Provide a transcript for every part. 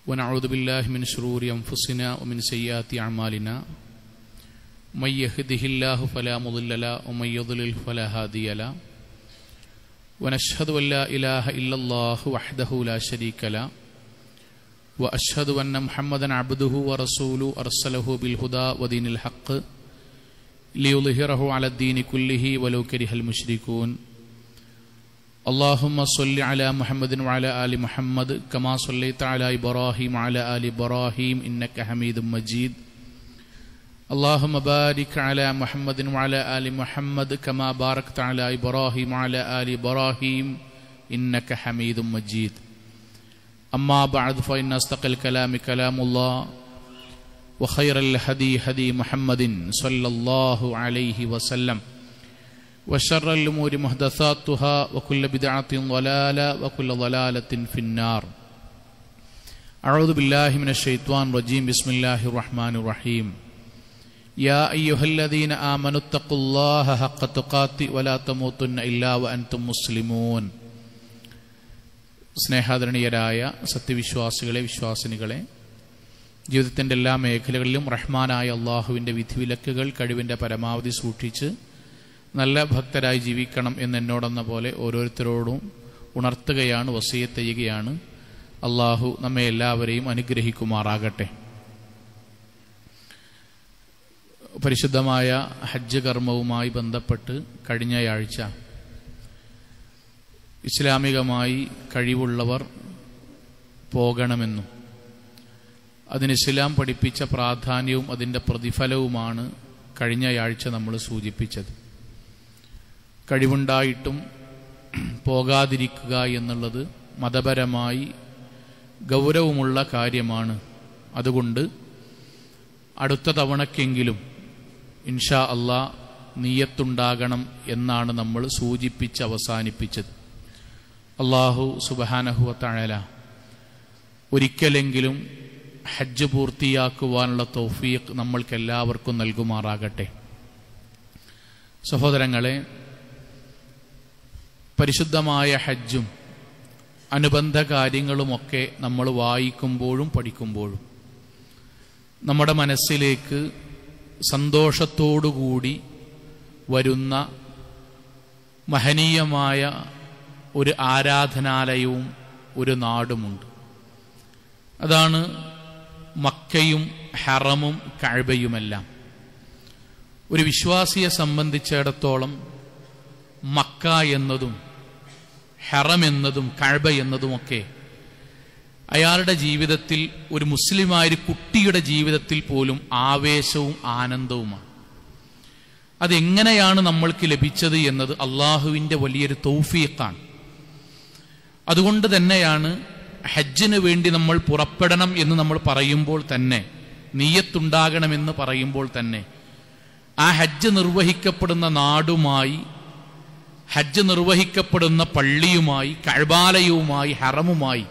ونعوذ بالله من شرور أنفسنا ومن سيئات أعمالنا من يهده الله فلا مضل له ومن يضلل فلا هادي له ونشهد أن لا إله إلا الله وحده لا شريك له وأشهد أن محمدا عبده ورسوله أرسله بالهدى ودين الحق ليظهره على الدين كله ولو كره المشركون اللهم صل على محمد وعلى آل محمد كما صليت على إبراهيم وعلى آل إبراهيم إنك حميد مجيد اللهم بارك على محمد وعلى آل محمد كما باركت على إبراهيم وعلى آل إبراهيم إنك حميد مجيد أما بعد فإن أصدق الكلام كلام الله وخير الهدي هدي محمد صلى الله عليه وسلم وشر الأمور محدثاتها وكل بدعة ضلالة وكل ضلالة في النار أعوذ بالله من الشيطان الرجيم بسم الله الرحمن الرحيم يا أيها الذين آمنوا اتقوا الله حق تقاته ولا تموتن إلا وأنتم مسلمون സ്നേഹാദരണീയരായ സത്യവിശ്വാസികളെ വിശ്വാസിനികളെ ജീവിതത്തിൻ്റെ എല്ലാ മേഖലകളിലും റഹ്മാനായ അള്ളാഹുവിൻ്റെ വിധിവിലക്കുകൾ കഴിവിൻ്റെ പരമാവധി സൂക്ഷിച്ച് നല്ല ഭക്തരായി ജീവിക്കണം എന്ന് എന്നോടെന്ന പോലെ ഓരോരുത്തരോടും ഉണർത്തുകയാണ് വസീയത്ത് ചെയ്യുകയാണ് അള്ളാഹു നമ്മെ എല്ലാവരെയും അനുഗ്രഹിക്കുമാറാകട്ടെ പരിശുദ്ധമായ ഹജ്ജ് കർമ്മവുമായി ബന്ധപ്പെട്ട് കഴിഞ്ഞയാഴ്ച ഇസ്ലാമികമായി കഴിവുള്ളവർ പോകണമെന്നും അതിന് ഇസ്ലാം പഠിപ്പിച്ച പ്രാധാന്യവും അതിൻ്റെ പ്രതിഫലവുമാണ് കഴിഞ്ഞയാഴ്ച നമ്മൾ സൂചിപ്പിച്ചത് കഴിവുണ്ടായിട്ടും പോകാതിരിക്കുക എന്നുള്ളത് മതപരമായി ഗൗരവമുള്ള കാര്യമാണ് അതുകൊണ്ട് അടുത്ത തവണക്കെങ്കിലും ഇൻഷാ അള്ളാ നീയത്തുണ്ടാകണം എന്നാണ് നമ്മൾ സൂചിപ്പിച്ച് അവസാനിപ്പിച്ചത് അള്ളാഹു സുബഹാനഹുവ തഴല ഒരിക്കലെങ്കിലും ഹജ്ജ് പൂർത്തിയാക്കുവാനുള്ള തൗഫീഖ് നമ്മൾക്കെല്ലാവർക്കും നൽകുമാറാകട്ടെ സഹോദരങ്ങളെ പരിശുദ്ധമായ ഹജ്ജും അനുബന്ധ കാര്യങ്ങളുമൊക്കെ നമ്മൾ വായിക്കുമ്പോഴും പഠിക്കുമ്പോഴും നമ്മുടെ മനസ്സിലേക്ക് സന്തോഷത്തോടുകൂടി വരുന്ന മഹനീയമായ ഒരു ആരാധനാലയവും ഒരു നാടുമുണ്ട് അതാണ് മക്കയും ഹറമും കഴബയുമെല്ലാം ഒരു വിശ്വാസിയെ സംബന്ധിച്ചിടത്തോളം മക്ക എന്നതും ഹറം എന്നതും കഴബ എന്നതുമൊക്കെ അയാളുടെ ജീവിതത്തിൽ ഒരു മുസ്ലിമായ ഒരു കുട്ടിയുടെ ജീവിതത്തിൽ പോലും ആവേശവും ആനന്ദവുമാണ് അതെങ്ങനെയാണ് നമ്മൾക്ക് ലഭിച്ചത് എന്നത് അള്ളാഹുവിൻ്റെ വലിയൊരു തൗഫീഖാണ് അതുകൊണ്ട് തന്നെയാണ് ഹജ്ജിന് വേണ്ടി നമ്മൾ പുറപ്പെടണം എന്ന് നമ്മൾ പറയുമ്പോൾ തന്നെ നീയത്തുണ്ടാകണമെന്ന് പറയുമ്പോൾ തന്നെ ആ ഹജ്ജ് നിർവഹിക്കപ്പെടുന്ന നാടുമായി ഹജ്ജ് നിർവഹിക്കപ്പെടുന്ന പള്ളിയുമായി കഴബാലയവുമായി ഹറമുമായി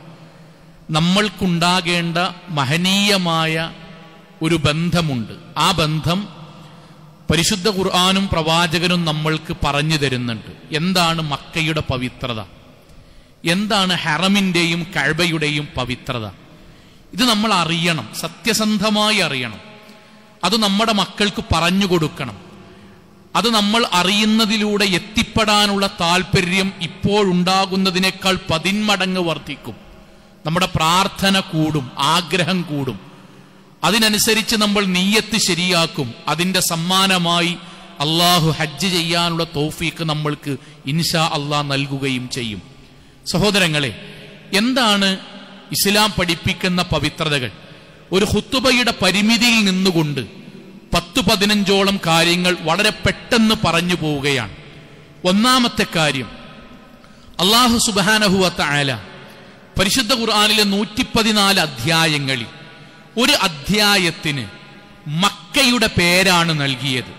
നമ്മൾക്കുണ്ടാകേണ്ട മഹനീയമായ ഒരു ബന്ധമുണ്ട് ആ ബന്ധം പരിശുദ്ധ ഖുർആാനും പ്രവാചകനും നമ്മൾക്ക് പറഞ്ഞു തരുന്നുണ്ട് എന്താണ് മക്കയുടെ പവിത്രത എന്താണ് ഹറമിൻ്റെയും കഴബയുടെയും പവിത്രത ഇത് നമ്മൾ അറിയണം സത്യസന്ധമായി അറിയണം അത് നമ്മുടെ മക്കൾക്ക് പറഞ്ഞു കൊടുക്കണം അത് നമ്മൾ അറിയുന്നതിലൂടെ എത്തിപ്പെടാനുള്ള താല്പര്യം ഇപ്പോഴുണ്ടാകുന്നതിനേക്കാൾ പതിന്മടങ്ങ് വർദ്ധിക്കും നമ്മുടെ പ്രാർത്ഥന കൂടും ആഗ്രഹം കൂടും അതിനനുസരിച്ച് നമ്മൾ നീയത്ത് ശരിയാക്കും അതിന്റെ സമ്മാനമായി അള്ളാഹു ഹജ്ജ് ചെയ്യാനുള്ള തോഫീക്ക് നമ്മൾക്ക് ഇൻഷാ അള്ളാഹ് നൽകുകയും ചെയ്യും സഹോദരങ്ങളെ എന്താണ് ഇസ്ലാം പഠിപ്പിക്കുന്ന പവിത്രതകൾ ഒരു ഹുത്തുബയുടെ പരിമിതിയിൽ നിന്നുകൊണ്ട് പത്ത് പതിനഞ്ചോളം കാര്യങ്ങൾ വളരെ പെട്ടെന്ന് പറഞ്ഞു പോവുകയാണ് ഒന്നാമത്തെ കാര്യം അള്ളാഹു സുബാനഹുവത്ത ആല പരിശുദ്ധ ഖുർആാനിലെ നൂറ്റി പതിനാല് അധ്യായങ്ങളിൽ ഒരു അധ്യായത്തിന് മക്കയുടെ പേരാണ് നൽകിയത്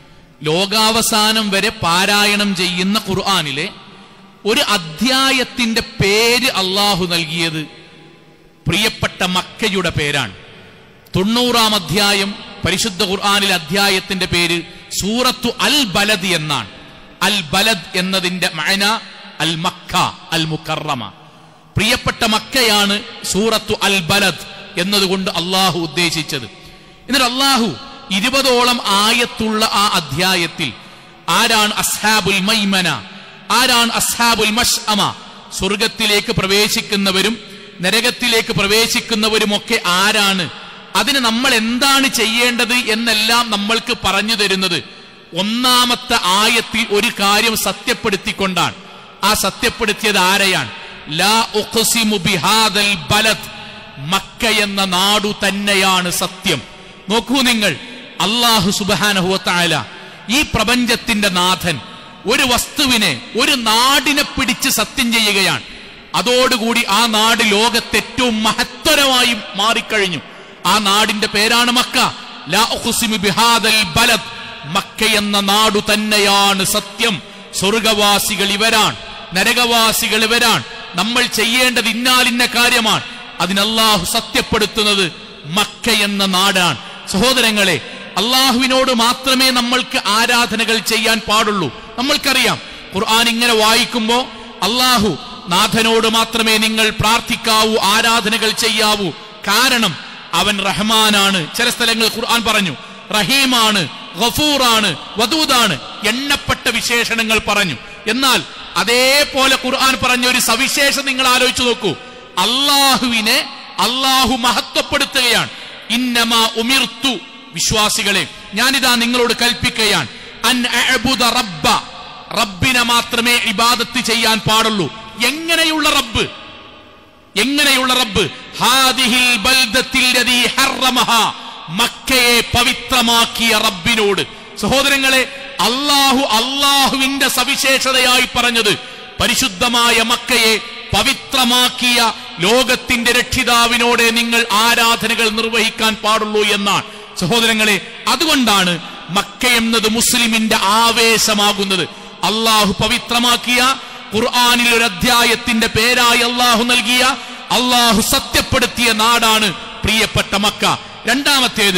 ലോകാവസാനം വരെ പാരായണം ചെയ്യുന്ന ഖുർആാനിലെ ഒരു അധ്യായത്തിന്റെ പേര് അള്ളാഹു നൽകിയത് പ്രിയപ്പെട്ട മക്കയുടെ പേരാണ് തൊണ്ണൂറാം അധ്യായം പരിശുദ്ധ ഖുർആാനിലെ അധ്യായത്തിന്റെ പേര് സൂറത്തു അൽ ബലദ് എന്നാണ് അൽ ബലദ് എന്നതിന്റെ മഅന അൽ മക്ക അൽ മുക്കറമ പ്രിയപ്പെട്ട മക്കയാണ് സൂറത്തു അൽ ബലദ് എന്നതുകൊണ്ട് അള്ളാഹു ഉദ്ദേശിച്ചത് എന്നിട്ട് അള്ളാഹു ഇരുപതോളം ആയത്തുള്ള ആ അധ്യായത്തിൽ ആരാണ് അസ്ഹാബുൽ മൈമന ആരാണ് അസ്ഹാബുൽ മഷ്അമ സ്വർഗത്തിലേക്ക് പ്രവേശിക്കുന്നവരും നരകത്തിലേക്ക് പ്രവേശിക്കുന്നവരുമൊക്കെ ആരാണ് അതിന് നമ്മൾ എന്താണ് ചെയ്യേണ്ടത് എന്നെല്ലാം നമ്മൾക്ക് പറഞ്ഞു തരുന്നത് ഒന്നാമത്തെ ആയത്തിൽ ഒരു കാര്യം സത്യപ്പെടുത്തിക്കൊണ്ടാണ് ആ സത്യപ്പെടുത്തിയത് ആരെയാണ് ലാ ഉഖ്സിമു ബിഹാദൽ ബലദ് മക്ക എന്ന നാടു തന്നെയാണ് സത്യം നോക്കൂ നിങ്ങൾ അള്ളാഹു സുബാനഹുവത്തായ ഈ പ്രപഞ്ചത്തിന്റെ നാഥൻ ഒരു വസ്തുവിനെ ഒരു നാടിനെ പിടിച്ച് സത്യം ചെയ്യുകയാണ് അതോടുകൂടി ആ നാട് ലോകത്ത് ഏറ്റവും മഹത്തരമായി മാറിക്കഴിഞ്ഞു ആ നാടിന്റെ പേരാണ് മക്ക ലാ ഉഖ്സിമു ബിഹാദൽ ബലദ് മക്ക എന്ന നാടു തന്നെയാണ് സത്യം സ്വർഗവാസികൾ ഇവരാണ് നരകവാസികൾ ഇവരാണ് നമ്മൾ ചെയ്യേണ്ടത് ഇന്നാലിന്ന കാര്യമാണ് അതിനല്ലാഹു സത്യപ്പെടുത്തുന്നത് മക്ക എന്ന നാടാണ് സഹോദരങ്ങളെ അള്ളാഹുവിനോട് മാത്രമേ നമ്മൾക്ക് ആരാധനകൾ ചെയ്യാൻ പാടുള്ളൂ നമ്മൾക്കറിയാം ഖുർആൻ ഇങ്ങനെ വായിക്കുമ്പോ അള്ളാഹു നാഥനോട് മാത്രമേ നിങ്ങൾ പ്രാർത്ഥിക്കാവൂ ആരാധനകൾ ചെയ്യാവൂ കാരണം അവൻ റഹ്മാനാണ് ചില സ്ഥലങ്ങൾ ഖുർആൻ പറഞ്ഞു റഹീമാണ് ഗഫൂറാണ് വദൂദാണ് എണ്ണപ്പെട്ട വിശേഷണങ്ങൾ പറഞ്ഞു എന്നാൽ അതേപോലെ ഖുർആൻ പറഞ്ഞ ഒരു സവിശേഷം നിങ്ങൾ ആലോചിച്ചു നോക്കൂ അള്ളാഹുവിനെ അള്ളാഹു മഹത്വപ്പെടുത്തുകയാണ് ഇന്നമാ ഉമിർത്തു വിശ്വാസികളെ ഞാനിതാ നിങ്ങളോട് കൽപ്പിക്കുകയാണ് അൻ അഅ്ബുദ റബ്ബ റബ്ബിനെ മാത്രമേ ഇബാദത്ത് ചെയ്യാൻ പാടുള്ളൂ എങ്ങനെയുള്ള റബ്ബ് എങ്ങനെയുള്ള റബ്ബ് ഹാദിഹിൽ ബൽദത്തിൽ ലദീ ഹറമഹ മക്കയെ പവിത്രമാക്കിയ റബ്ബിനോട് സഹോദരങ്ങളെ അള്ളാഹു അള്ളാഹുവിന്റെ സവിശേഷതയായി പറഞ്ഞത് പരിശുദ്ധമായ മക്കയെ പവിത്രമാക്കിയ ലോകത്തിന്റെ രക്ഷിതാവിനോടെ നിങ്ങൾ ആരാധനകൾ നിർവഹിക്കാൻ പാടുള്ളൂ എന്നാണ് സഹോദരങ്ങളെ അതുകൊണ്ടാണ് മക്ക എന്നത് മുസ്ലിമിന്റെ ആവേശമാകുന്നത് അള്ളാഹു പവിത്രമാക്കിയ ഖുർആാനിൽ ഒരു അധ്യായത്തിന്റെ പേരായി അള്ളാഹു നൽകിയ അള്ളാഹു സത്യപ്പെടുത്തിയ നാടാണ് പ്രിയപ്പെട്ട മക്ക രണ്ടാമത്തേത്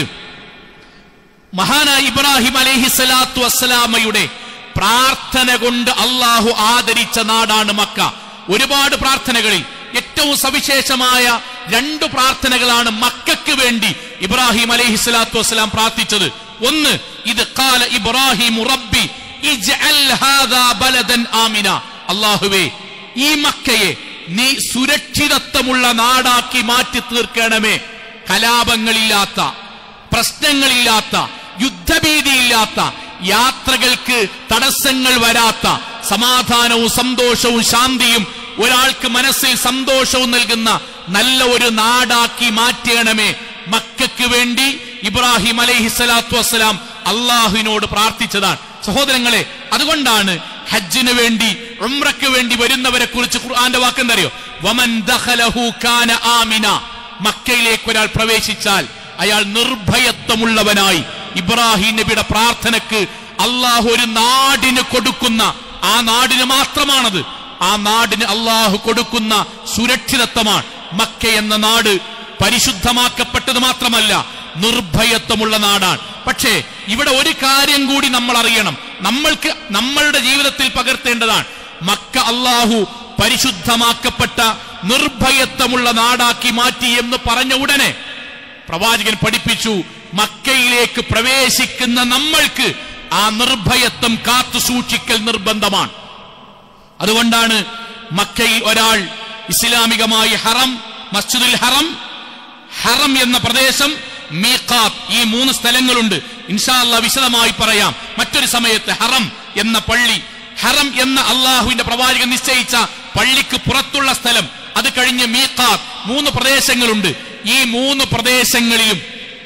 മഹാനായ ഇബ്രാഹിം അലൈഹി സ്വലാത്തു വസ്സലാമയുടെ പ്രാർത്ഥന കൊണ്ട് അള്ളാഹു ആദരിച്ച നാടാണ് മക്ക ഒരുപാട് പ്രാർത്ഥനകളിൽ ഏറ്റവും സവിശേഷമായ രണ്ടു പ്രാർത്ഥനകളാണ് മക്കൾക്ക് വേണ്ടി ഇബ്രാഹിം അലൈഹി സ്വലാത്തു വസ്സലാം പ്രാർത്ഥിച്ചത് ഒന്ന് ഇത് കാല ഇബ്രാഹിം റബ്ബി ഇജ്അൽ ഹാദാ ബലദൻ ആമിന അള്ളാഹുവേ ഈ മക്കയെ നീ സുരക്ഷിതത്വമുള്ള നാടാക്കി മാറ്റി തീർക്കണമേ കലാപങ്ങളില്ലാത്ത പ്രശ്നങ്ങളില്ലാത്ത യുദ്ധഭീതിയില്ലാത്ത യാത്രകൾക്ക് തടസ്സങ്ങൾ വരാത്ത സമാധാനവും സന്തോഷവും ശാന്തിയും ഒരാൾക്ക് മനസ്സിൽ സന്തോഷവും നൽകുന്ന നല്ല ഒരു നാടാക്കി മാറ്റണമേ മക്കൾക്ക് വേണ്ടി ഇബ്രാഹിം അലൈഹി സ്വലാത്തു വസ്സലാം അള്ളാഹുവിനോട് പ്രാർത്ഥിച്ചതാണ് സഹോദരങ്ങളെ അതുകൊണ്ടാണ് ഹജ്ജിന് വേണ്ടി ഉംറയ്ക്ക് വേണ്ടി വരുന്നവരെ കുറിച്ച് ഖുർആന്റെ വാക്കെന്തറിയോ വമൻ ദഖലഹു കാന ആമിന മക്കയിലേക്ക് ഒരാൾ പ്രവേശിച്ചാൽ അയാൾ നിർഭയത്വമുള്ളവനായി ഇബ്രാഹിം നബിയുടെ പ്രാർത്ഥനക്ക് അള്ളാഹു ഒരു നാടിന് കൊടുക്കുന്ന ആ നാടിന് മാത്രമാണത് ആ നാടിന് അള്ളാഹു കൊടുക്കുന്ന സുരക്ഷിതത്വമാണ് മക്ക എന്ന നാട് പരിശുദ്ധമാക്കപ്പെട്ടത് മാത്രമല്ല നിർഭയത്വമുള്ള നാടാണ് പക്ഷേ ഇവിടെ ഒരു കാര്യം കൂടി നമ്മൾ അറിയണം നമ്മൾക്ക് നമ്മളുടെ ജീവിതത്തിൽ പകർത്തേണ്ടതാണ് മക്ക അള്ളാഹു പരിശുദ്ധമാക്കപ്പെട്ട നിർഭയത്വമുള്ള നാടാക്കി മാറ്റി എന്ന് പറഞ്ഞ ഉടനെ പ്രവാചകൻ പഠിപ്പിച്ചു മക്കയിലേക്ക് പ്രവേശിക്കുന്ന നമ്മൾക്ക് ആ നിർഭയത്വം കാത്തു സൂക്ഷിക്കൽ നിർബന്ധമാണ് അതുകൊണ്ടാണ് മക്കയിൽ ഒരാൾ ഇസ്ലാമികമായി ഹറം മസ്ജിദുൽ ഹറം ഹറം എന്ന പ്രദേശം മീഖാത്ത് ഈ മൂന്ന് സ്ഥലങ്ങളുണ്ട് ഇൻഷാല്ല വിശദമായി പറയാം മറ്റൊരു സമയത്ത് ഹറം എന്ന പള്ളി ഹറം എന്ന അള്ളാഹുവിന്റെ പ്രവാചകൻ നിശ്ചയിച്ച പള്ളിക്ക് പുറത്തുള്ള സ്ഥലം അത് കഴിഞ്ഞ് മീഖാത്ത് മൂന്ന് പ്രദേശങ്ങളുണ്ട് ഈ മൂന്ന് പ്രദേശങ്ങളിലും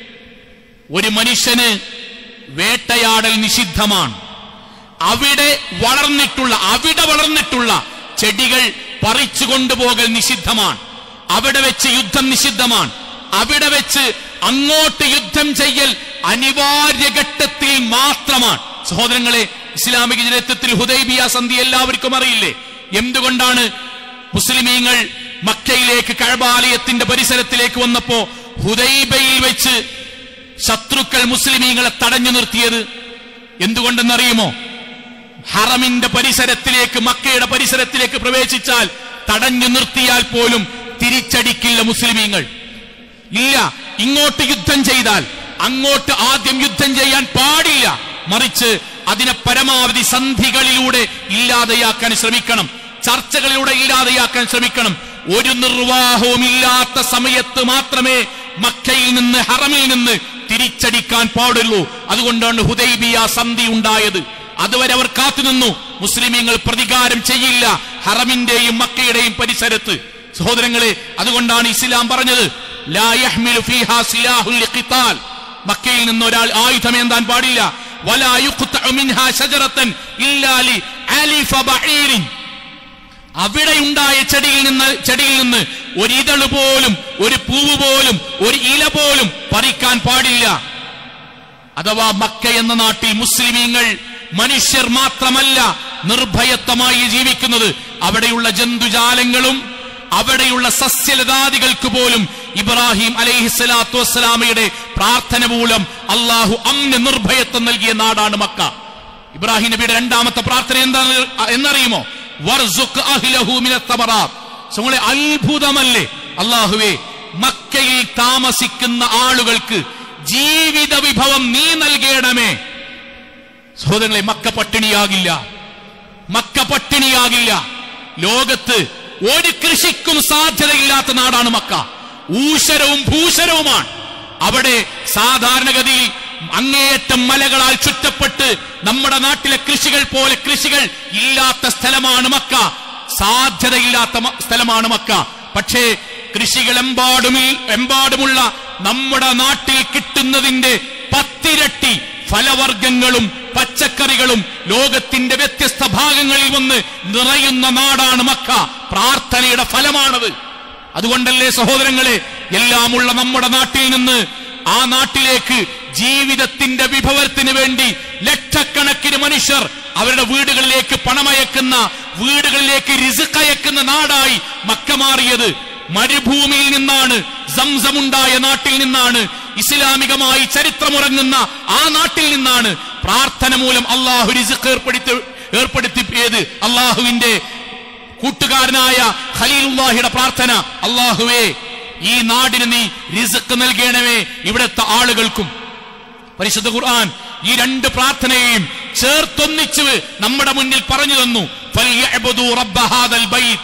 ഒരു മനുഷ്യന് വേട്ടയാടൽ നിഷിദ്ധമാണ് അവിടെ വളർന്നിട്ടുള്ള അവിടെ വളർന്നിട്ടുള്ള ചെടികൾ പറിച്ചു കൊണ്ടുപോകൽ നിഷിദ്ധമാണ് അവിടെ വെച്ച് യുദ്ധം നിഷിദ്ധമാണ് അവിടെ വെച്ച് അങ്ങോട്ട് യുദ്ധം ചെയ്യൽ അനിവാര്യ ഘട്ടത്തിൽ മാത്രമാണ് സഹോദരങ്ങളെ ഇസ്ലാമിക ചരിത്രത്തിൽ ഹുദൈബിയ സന്ധി എല്ലാവർക്കും അറിയില്ലേ എന്തുകൊണ്ടാണ് മുസ്ലിമീങ്ങൾ മക്കയിലേക്ക് കഴബാലയത്തിന്റെ പരിസരത്തിലേക്ക് വന്നപ്പോ ഹുദൈബയിൽ വെച്ച് ശത്രുക്കൾ മുസ്ലിമീങ്ങളെ തടഞ്ഞു നിർത്തിയത് എന്തുകൊണ്ടെന്നറിയുമോ ഹറമിന്റെ പരിസരത്തിലേക്ക് മക്കയുടെ പരിസരത്തിലേക്ക് പ്രവേശിച്ചാൽ തടഞ്ഞു നിർത്തിയാൽ പോലും തിരിച്ചടിക്കില്ല മുസ്ലിമീങ്ങൾ ഇല്ല ഇങ്ങോട്ട് യുദ്ധം ചെയ്താൽ അങ്ങോട്ട് ആദ്യം യുദ്ധം ചെയ്യാൻ പാടില്ല മറിച്ച് അതിനെ പരമാവധി സന്ധികളിലൂടെ ഇല്ലാതെയാക്കാൻ ശ്രമിക്കണം ചർച്ചകളിലൂടെ ഇല്ലാതെയാക്കാൻ ശ്രമിക്കണം ഒരു നിർവാഹവും ഇല്ലാത്ത സമയത്ത് മാത്രമേ മക്കയിൽ നിന്ന് ഹറമിൽ നിന്ന് തിരിച്ചടിക്കാൻ പാടുള്ളൂ അതുകൊണ്ടാണ് ഹുദൈബിയ സന്ധി ഉണ്ടായത് അതുവരെ അവർ കാത്തുനിന്നു മുസ്ലിമീങ്ങൾ പ്രതികാരം ചെയ്യില്ല ഹറമിന്റെയും മക്കയുടെയും പരിസരത്ത് സഹോദരങ്ങളെ അതുകൊണ്ടാണ് ഇസ്ലാം പറഞ്ഞത് ലാ യഹ്മിലു ഫീഹാ സിലാഹുൽ ലിഖിതാൽ മക്കയിൽ നിന്ന് ഒരാൾ ആയുധം ഏന്താൻ പാടില്ല വലാ യുഖ്തഉ മിൻഹാ ശജറത്തൻ ഇല്ലാ ലി അലിഫ ബഈരിൻ അവിടെ ഉണ്ടായ ചെടിയിൽ നിന്ന് ചെടിയിൽ നിന്ന് ഒരു ഇതള് പോലും ഒരു പൂവ് പോലും ഒരു ഇല പോലും പറിക്കാൻ പാടില്ല അഥവാ മക്ക എന്ന നാട്ടിൽ മുസ്ലിമീങ്ങൾ മനുഷ്യർ മാത്രമല്ല നിർഭയത്വമായി ജീവിക്കുന്നത് അവിടെയുള്ള ജന്തുജാലങ്ങളും അവിടെയുള്ള സസ്യലതാദികൾക്ക് പോലും ഇബ്രാഹിം അലൈഹിസ്സലാത്തു വസ്സലാമയുടെ പ്രാർത്ഥന മൂലം അള്ളാഹു അമ്ന നിർഭയത്വം നൽകിയ നാടാണ് മക്ക ഇബ്രാഹിം നബിയുടെ രണ്ടാമത്തെ പ്രാർത്ഥന എന്താണ് എന്നറിയുമോ വർസുഖ് അഹ്ലഹു മിനത്ത് തമറാത്ത്. സുങ്ങളെ അത്ഭുതമല്ലേ അള്ളാഹുവേ മക്കയിൽ താമസിക്കുന്ന ആളുകൾക്ക് ജീവിത വിഭവം നീ നൽകണമേ സഹോദരങ്ങളെ മക്ക പട്ടിണിയാകില്ല മക്ക പട്ടിണിയാകില്ല ലോകത്ത് ഒരു കൃഷിക്കും സാധ്യതയില്ലാത്ത നാടാണ് മക്ക ഊശരവും ഭൂശരവുമാണ് അവിടെ സാധാരണഗതിയിൽ അങ്ങേയറ്റം മലകളാൽ ചുറ്റപ്പെട്ട് നമ്മുടെ നാട്ടിലെ കൃഷികൾ പോലെ കൃഷികൾ ഇല്ലാത്ത സ്ഥലമാണ് മക്ക സാധ്യതയില്ലാത്ത മ- സ്ഥലമാണ് മക്ക പക്ഷേ കൃഷികൾ എമ്പാടുമിൽ എമ്പാടുമുള്ള നമ്മുടെ നാട്ടിൽ കിട്ടുന്നതിന്റെ പത്തിരട്ടി ഫലവർഗങ്ങളും പച്ചക്കറികളും ലോകത്തിന്റെ വ്യത്യസ്ത ഭാഗങ്ങളിൽ വന്ന് നിറയുന്ന നാടാണ് മക്ക പ്രാർത്ഥനയുടെ ഫലമാണത് അതുകൊണ്ടല്ലേ സഹോദരങ്ങളെ എല്ലാമുള്ള നമ്മുടെ നാട്ടിൽ നിന്ന് ആ നാട്ടിലേക്ക് ജീവിതത്തിന്റെ വിഭവത്തിന് വേണ്ടി ലക്ഷക്കണക്കിന് മനുഷ്യർ അവരുടെ വീടുകളിലേക്ക് പണമയക്കുന്ന വീടുകളിലേക്ക് രിസുക്കയക്കുന്ന നാടായി മക്ക മാറിയത് മരുഭൂമിയിൽ നിന്നാണ് സംസമുണ്ടായ നാട്ടിൽ നിന്നാണ് ഇസ്ലാമികമായി ചരിത്രമുറങ്ങുന്ന ആ നാട്ടിൽ നിന്നാണ് പ്രാർത്ഥന മൂലം അള്ളാഹു രിസുക്ക് ഏർപ്പെടുത്തി ഏർപ്പെടുത്തിയത് അള്ളാഹുവിന്റെ കൂട്ടുകാരനായ ഖലീലുല്ലാഹിയുടെ പ്രാർത്ഥന അള്ളാഹുവേ ഈ നാടിന് നീ റിസക്ക് നൽകണമേ ഇവിടുത്തെ ആളുകൾക്കും പരിശുദ്ധ ഖുർആൻ ഈ രണ്ട് പ്രാർത്ഥനയെയും ചേർത്തൊന്നിച്ച് നമ്മുടെ മുന്നിൽ പറഞ്ഞു തന്നു ഫൽയഅ്ബുദൂ റബ്ബ ഹാദൽ ബൈത്ത്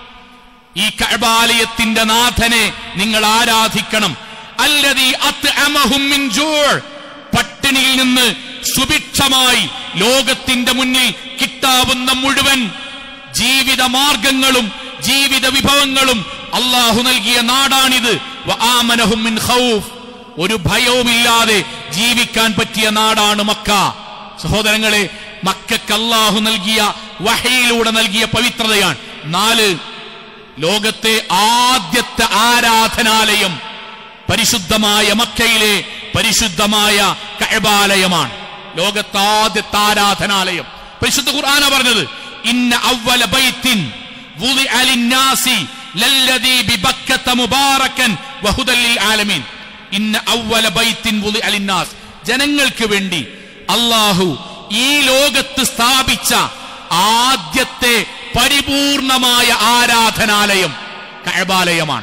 ഈ കഅബാലയത്തിന്റെ നാഥനെ നിങ്ങൾ ആരാധിക്കണം അല്ലദീ അത്അമഹും മിൻ ജൂഅ് പട്ടിണിയിൽ നിന്ന് സുഭിക്ഷമായി ലോകത്തിന്റെ മുന്നിൽ കിട്ടാവുന്ന മുഴുവൻ ജീവിത മാർഗങ്ങളും ജീവിത വിഭവങ്ങളും അള്ളാഹു നൽകിയ നാടാണിത് വആമനഹും മിൻ ഖൗഫ് ഒരു ഭയവുമില്ലാതെ ജീവിക്കാൻ പറ്റിയ നാടാണ് മക്ക സഹോദരങ്ങളെ മക്കൾക്ക് അള്ളാഹു നൽകിയ വഹയിലൂടെ നൽകിയ പവിത്രതയാണ് നാല് ലോകത്തെ ആദ്യത്തെ ആരാധനാലയം പരിശുദ്ധമായ മക്കയിലെ പരിശുദ്ധമായ കഅബാലയമാണ് ലോകത്തെ ആദ്യത്തെ ആരാധനാലയം പരിശുദ്ധ ഖുർആന പറഞ്ഞത് ഇന്ന അവ്വല ബൈത്തിൻ വുളിഅ ലിന്നാസി ലല്ലദീ ബിബക്കത മുബാറകൻ വഹുദൽ ലിൽ ആലമീൻ ഇന്ന അവ്വല ബൈത്തിൻ വുളിഅ ലിന്നാസ് ജനങ്ങൾക്ക് വേണ്ടി അള്ളാഹു ഈ ലോകത്ത് സ്ഥാപിച്ച ആദ്യത്തെ പരിപൂർണമായ ആരാധനാലയം കഅബാലയമാണ്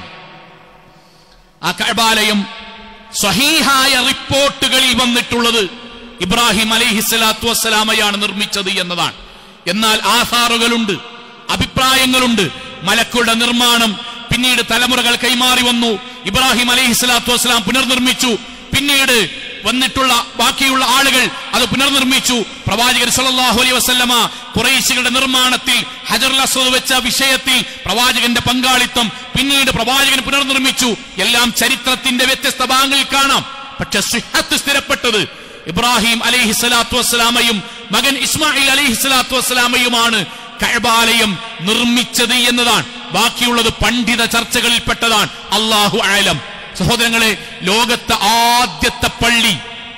ആ കഅബാലയം സ്വഹീഹായ റിപ്പോർട്ടുകളിൽ വന്നിട്ടുള്ളത് ഇബ്രാഹിം അലൈഹിസ്സലാത്തു വസ്സലാമയാണ് നിർമ്മിച്ചത് എന്നതാണ് എന്നാൽ ആധാറുകളുണ്ട് അഭിപ്രായങ്ങളുണ്ട് മലക്കുകളുടെ നിർമ്മാണം പിന്നീട് തലമുറകൾ കൈമാറി വന്നു ഇബ്രാഹിം അലൈഹിസ്സലാത്തു വസ്സലാം പുനർനിർമ്മിച്ചു പിന്നീട് വന്നിട്ടുള്ള ബാക്കിയുള്ള ആളുകൾ അത് പുനർനിർമ്മിച്ചു പ്രവാചകൻ സല്ലല്ലാഹു അലൈഹി വസല്ലമ കുറേശികളുടെ നിർമ്മാണത്തിൽ ഹജറുൽ അസ്വദ് വെച്ച വിഷയത്തിൽ പ്രവാചകന്റെ പങ്കാളിത്തം പിന്നീട് പ്രവാചകൻ പുനർനിർമ്മിച്ചു എല്ലാം ചരിത്രത്തിന്റെ വ്യത്യസ്ത ഭാഗങ്ങളിൽ കാണാം പക്ഷെ സിഹത്ത് സ്ഥിരപ്പെട്ടത് ഇബ്രാഹിം അലൈഹി സ്വലാത്തു വസ്സലാമയും മകൻ ഇസ്മായിൽ അലൈഹി സ്വലാത്തു വസ്സലാമയുമാണ് കഅബാലയം നിർമ്മിച്ചത് എന്നതാണ് ബാക്കിയുള്ളത് പണ്ഡിത ചർച്ചകളിൽപ്പെട്ടതാണ് അള്ളാഹു ആലം സഹോദരങ്ങളെ ലോകത്തെ ആദ്യത്തെ പള്ളി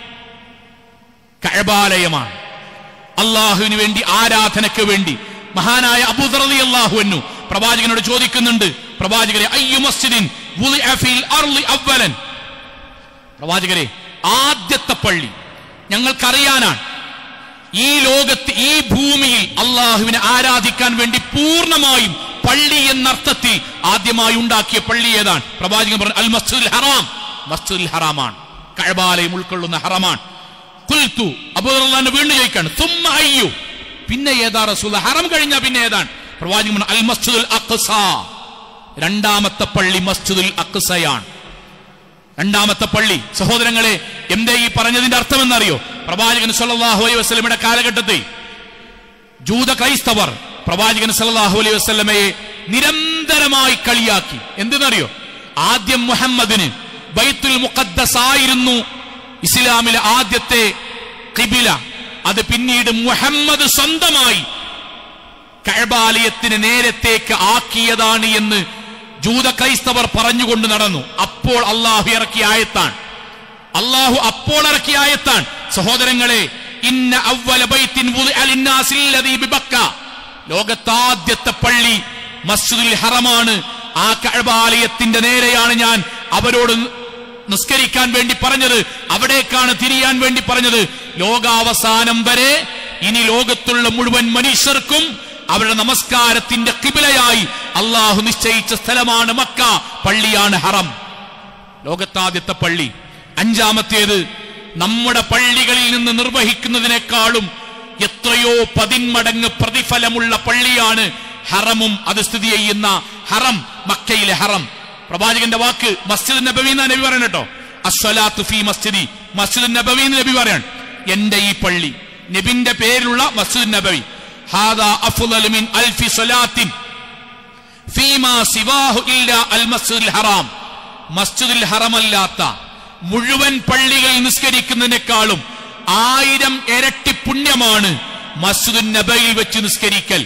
കഅബാലയമാണ് അള്ളാഹുവിന് വേണ്ടി ആരാധനയ്ക്ക് വേണ്ടി മഹാനായ അബൂദറലി അള്ളാഹുവിനു പ്രവാചകനോട് ചോദിക്കുന്നുണ്ട് പ്രവാചകരെ അയ്യു മസ്ജിദിൻ വുളിഅ ഫിൽ അർളി അവ്വലൻ പ്രവാചകരെ ആദ്യത്തെ പള്ളി ഞങ്ങൾക്കറിയാനാണ് ഈ ലോകത്ത് ഈ ഭൂമിയിൽ അള്ളാഹുവിനെ ആരാധിക്കാൻ വേണ്ടി പൂർണ്ണമായും പള്ളി എന്നർത്ഥത്തിൽ ആദ്യമായി ഉണ്ടാക്കിയ പള്ളി ഏതാണ് പ്രവാചകൻ പറഞ്ഞു അൽ മസ്ജിദുൽ ഹറാം മസ്ജിദുൽ ഹറാമാണ് കഴബാലയം ഉൾക്കൊള്ളുന്ന ഹറമാണ് കുൽത്തു അബൂദർലാന്റെ വീണ്ടും ചോദിക്കാണ് തുമ്മ അയ്യു പിന്നെ ഏതാ റസൂൽ ഹറം കഴിഞ്ഞ പിന്നെ ഏതാണ് പ്രവാചകൻ പറഞ്ഞു അൽ മസ്ജിദുൽ അഖ്സ രണ്ടാമത്തെ പള്ളി മസ്ജിദുൽ അഖ്സയാണ് രണ്ടാമത്തെ പള്ളി സഹോദരങ്ങളെ എന്തേ ഈ പറഞ്ഞതിന്റെ അർത്ഥം എന്നറിയോ പ്രവാചകൻ സല്ലല്ലാഹു അലൈഹി വസല്ലമയുടെ കാലഘട്ടത്തിൽ ജൂത ക്രൈസ്തവർ പ്രവാചകൻ സല്ലല്ലാഹു അലൈഹി വസല്ലമയെ നിരന്തരമായി കളിയാക്കി എന്തെന്നറിയോ ആദ്യം മുഹമ്മദിന് ബൈത്തുൽ മുഖദ്ദസ് ആയിരുന്നു ഇസ്ലാമിലെ ആദ്യത്തെ കിബില അത് പിന്നീട് മുഹമ്മദ് സ്വന്തമായി കഴബാലയത്തിന് നേരത്തേക്ക് ആക്കിയതാണ് എന്ന് ജൂത ക്രൈസ്തവർ പറഞ്ഞുകൊണ്ട് നടന്നു അപ്പോൾ അള്ളാഹു ഇറക്കിയ ആയത്താണ് അള്ളാഹു അപ്പോൾ ഇറക്കിയ ആയത്താണ് സഹോദരങ്ങളെ ഇന്ന അവ്വല ബൈത്തിൻ വുദിഅ ലിന്നാസിൽ ലദീ ബിബക്ക ലോകത്താദ്യത്തെ പള്ളി മസ്ജിദുൽ ഹറമാണ് ആ കഅബാലയത്തിന്റെ നേരെയാണ് ഞാൻ അവരോട് നിസ്കരിക്കാൻ വേണ്ടി പറഞ്ഞത് അവിടേക്കാണ് തിരിയാൻ വേണ്ടി പറഞ്ഞത് ലോകാവസാനം വരെ ഇനി ലോകത്തുള്ള മുഴുവൻ മനുഷ്യർക്കും അവരുടെ നമസ്കാരത്തിന്റെ കിബിലയായി അള്ളാഹു നിശ്ചയിച്ച സ്ഥലമാണ് മക്ക പള്ളിയാണ് ഹറം ലോകത്താദ്യത്തെ പള്ളി അഞ്ചാമത്തേത് നമ്മുടെ പള്ളികളിൽ നിന്ന് നിർവഹിക്കുന്നതിനേക്കാളും എത്രയോ പതിന്മടങ്ങ് പ്രതിഫലമുള്ള പള്ളിയാണ് ഹറമും അത് സ്ഥിതി ചെയ്യുന്ന ഹറം മക്കയിലെ ഹറം പ്രവാചകന്റെ വാക്ക് മസ്ജിദ് നബവി എന്ന നബി പറയണം കേട്ടോ അസ്വലാത്തു ഫി മസ്ജിദി മസ്ജിദ് നബവി എന്ന് നബി പറയാണ് എന്റെ ഈ പള്ളി നബിന്റെ പേരിലുള്ള മസ്ജിദ് നബവി ഹാദാ അഫ്ളലു മിൻ അൽഫി സ്വലാത്തിൻ ഫീമാ സിവാഹു ഇല്ല അൽ മസ്ജിദുൽ ഹറാം മസ്ജിദുൽ ഹറമല്ലാത്ത മുഴുവൻ പള്ളികളിൽ നിസ്കരിക്കുന്നതിനേക്കാളും ആയിരം ഇരട്ടി പുണ്യമാണ് മസ്ജിദുൽ നബയിൽ വെച്ച് നിസ്കരിക്കൽ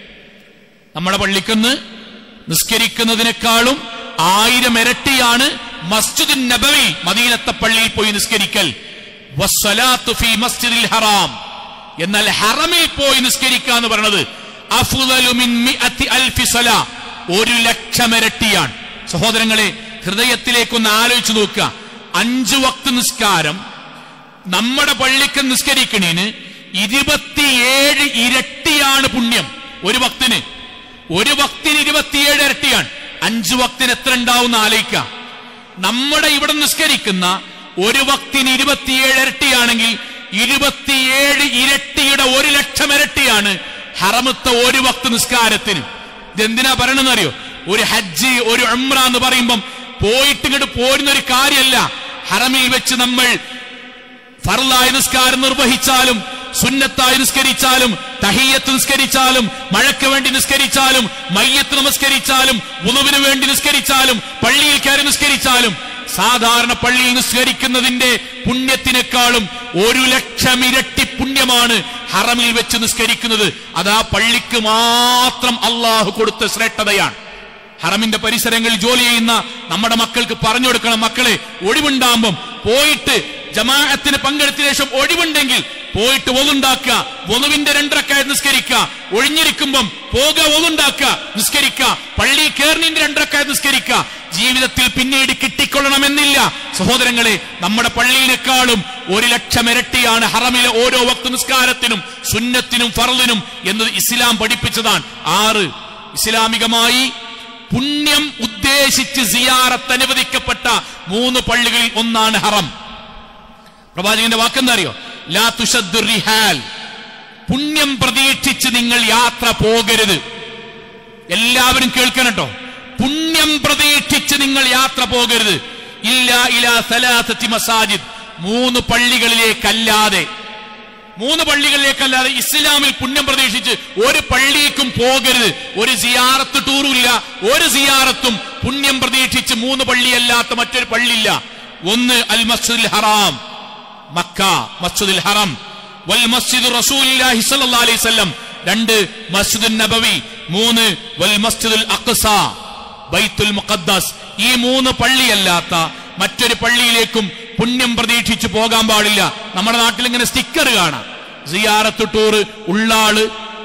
നമ്മുടെ പള്ളിക്കുന്ന് നിസ്കരിക്കുന്നതിനേക്കാളും ആയിരം ഇരട്ടിയാണ് മസ്ജിദുൽ നബവി മദീനത്തെ പള്ളിയിൽ പോയി നിസ്കരിക്കൽ വസ്സലാത്തു ഫീ മസ്ജിദിൽ ഹറാം എന്നാൽ ഹറമിൽ പോയി നിസ്കരിക്കുക എന്ന് പറയുന്നത് അഫ്ളലു മിൻ മിഅത്തി അൽഫി സ്വലാ ഒരു ലക്ഷം ഇരട്ടിയാണ് സഹോദരങ്ങളെ ഹൃദയത്തിലേക്കൊന്ന് ആലോചിച്ചു നോക്കുക അഞ്ചു വക്ത് നിസ്കാരം നമ്മുടെ പള്ളിക്ക് നിസ്കരിക്കണേന് ഇരുപത്തിയേഴ് ഇരട്ടിയാണ് പുണ്യം ഒരു ഭക്തിന് ഒരു ഭക്തിന് ഇരുപത്തിയേഴ് ഇരട്ടിയാണ് അഞ്ചു ഭക്തിന് എത്ര ഉണ്ടാവും ആലോചിക്കുക നമ്മുടെ ഇവിടെ നിസ്കരിക്കുന്ന ഒരു ഭക്തിന് ഇരുപത്തിയേഴ് ഇരട്ടിയാണെങ്കിൽ ഇരുപത്തിയേഴ് ഇരട്ടിയുടെ ഒരു ലക്ഷം ഇരട്ടിയാണ് ഹറമത്തെ ഒരു ഭക്ത് നിസ്കാരത്തിന് ഇതെന്തിനാ പറയണെന്നറിയോ ഒരു ഹജ്ജ് ഒരു ഉംറ എന്ന് പറയുമ്പം പോയിട്ട് ഇങ്ങോട്ട് പോരുന്ന ഒരു കാര്യമല്ല ഹറമിൽ വെച്ച് നമ്മൾ ഫർലായ നിസ്കാരം നിർവഹിച്ചാലും സുന്നത്തായി നിസ്കരിച്ചാലും തഹിയത്ത് നിസ്കരിച്ചാലും മഴയ്ക്ക് വേണ്ടി നിസ്കരിച്ചാലും മയ്യത്ത് നമസ്കരിച്ചാലും ഉണവിന് വേണ്ടി നിസ്കരിച്ചാലും പള്ളിയിൽ കയറി നിസ്കരിച്ചാലും സാധാരണ പള്ളിയിൽ നിസ്കരിക്കുന്നതിന്റെ പുണ്യത്തിനേക്കാളും ഒരു ലക്ഷം ഇരട്ടി പുണ്യമാണ് ഹറമിൽ വെച്ച് നിസ്കരിക്കുന്നത് അത് ആ പള്ളിക്ക് മാത്രം അള്ളാഹു കൊടുത്ത ശ്രേഷ്ഠതയാണ് ഹറമിന്റെ പരിസരങ്ങളിൽ ജോലി ചെയ്യുന്ന നമ്മുടെ മക്കൾക്ക് പറഞ്ഞു കൊടുക്കണം മക്കളെ ഒഴിവുണ്ടാകുമ്പം പോയിട്ട് ജമാഅത്തിന് പങ്കെടുത്ത ശേഷം ഒഴിവുണ്ടെങ്കിൽ പോയിട്ട് ഒതുണ്ടാക്കുക ഒതുവിന്റെ രണ്ടരക്കായ നിസ്കരിക്കുക ഒഴിഞ്ഞിരിക്കുമ്പം പോക ഒതുണ്ടാക്കുക നിസ്കരിക്കുക പള്ളി കയറിന്റെ രണ്ടരക്കായ നിസ്കരിക്കുക ജീവിതത്തിൽ പിന്നീട് കിട്ടിക്കൊള്ളണമെന്നില്ല സഹോദരങ്ങളെ നമ്മുടെ പള്ളിയിനേക്കാളും ഒരു ലക്ഷം ഇരട്ടിയാണ് ഹറമിലെ ഓരോ വക്ത നിസ്കാരത്തിനും സുന്നത്തിനും ഫറലിനും എന്നത് ഇസ്ലാം പഠിപ്പിച്ചതാണ് ആറ് ഇസ്ലാമികമായി പുണ്യം ഉദ്ദേശിച്ച് സിയാറത്ത് അനുവദിക്കപ്പെട്ട മൂന്ന് പള്ളികളിൽ ഒന്നാണ് ഹറം പ്രവാചകന്റെ വാക്കെന്താ അറിയോ ലാ തുഷദ്ദു റിഹാൽ പുണ്യം പ്രതീക്ഷിച്ച് നിങ്ങൾ യാത്ര പോകരുത് എല്ലാവരും കേൾക്കണം കേട്ടോ പുണ്യം പ്രതീക്ഷിച്ച് നിങ്ങൾ യാത്ര പോകരുത് ഇല്ല ഇലാ സലാസത്തി മസാജിദ് മൂന്ന് പള്ളികളിലേക്കല്ലാതെ മൂന്ന് പള്ളികളിലേക്കല്ലാതെ ഇസ്ലാമിൽ പുണ്യം പ്രതീക്ഷിച്ച് ഒരു പള്ളിക്കും പോകരുത് ഒരു സിയാറത്ത് ടൂറും ഇല്ല ഒരു സിയാറത്തും പുണ്യം പ്രതീക്ഷിച്ച് മൂന്ന് പള്ളിയല്ലാത്ത മറ്റൊരു പള്ളിയില്ല ഒന്ന് അൽ മസ്ജിദുൽ ഹറാം മക്ക മസ്ജിദുൽ ഹറം വൽ മസ്ജിദ് റസൂലുള്ളാഹി സ്വല്ലല്ലാഹി അലൈഹി വസല്ലം രണ്ട് മസ്ജിദുൻ നബവി മൂന്ന് വൽ മസ്ജിദുൽ അഖ്സ ബൈത്തുൽ മുഖദ്ദസ് ഈ മൂന്ന് പള്ളിയല്ലാത്ത മറ്റൊരു പള്ളിയിലേക്കും പുണ്യം പ്രതീക്ഷിച്ച് പോകാൻ പാടില്ല നമ്മുടെ നാട്ടിൽ ഇങ്ങനെ സ്റ്റിക്കർ കാണാം സിയാറത്ത് ടൂർ ഉള്ളാള്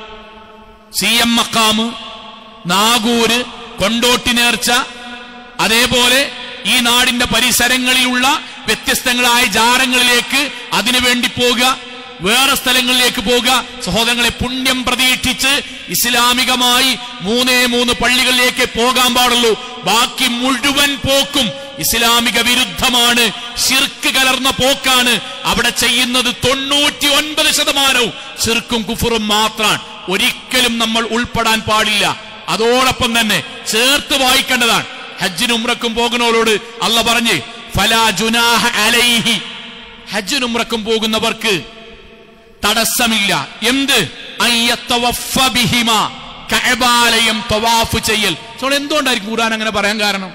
സി എം മക്കാമ് നാഗൂര് കൊണ്ടോട്ടി നേർച്ച അതേപോലെ ഈ നാടിന്റെ പരിസരങ്ങളിലുള്ള വ്യത്യസ്തങ്ങളായ ജാരങ്ങളിലേക്ക് അതിനുവേണ്ടി പോകുക വേറെ സ്ഥലങ്ങളിലേക്ക് പോകുക സഹോദരങ്ങളെ പുണ്യം പ്രതീക്ഷിച്ച് ഇസ്ലാമികമായി മൂന്നേ മൂന്ന് പള്ളികളിലേക്ക് പോകാൻ പാടുള്ളൂ ബാക്കി മുഴുവൻ പോക്കും ഇസ്ലാമിക വിരുദ്ധമാണ് ഷിർക്ക് കലർന്ന പോക്കാണ് അവിടെ ചെയ്യുന്നത് തൊണ്ണൂറ്റി ഒൻപത് ശതമാനവും ഷിർക്കും കുഫറും മാത്രമാണ് ഒരിക്കലും നമ്മൾ ഉൾപ്പെടാൻ പാടില്ല അതോടൊപ്പം തന്നെ ചേർത്ത് വായിക്കേണ്ടതാണ് ഹജ്ജിനും ഉമ്രക്കും പോകുന്നവരോട് അല്ല പറഞ്ഞ് ഫലാ ജുനാഹ അലൈഹി ഹജ്ജിനും ഉമ്രക്കും പോകുന്നവർക്ക് തടസ്സമില്ല എന്ത് അയ്യത്തവഫ ബിഹിമ കഅബാലയം തവാഫ് ചെയ്യൽ സോ എന്തുകൊണ്ടായിരിക്കും ഖുർആൻ അങ്ങനെ പറയാൻ കാരണം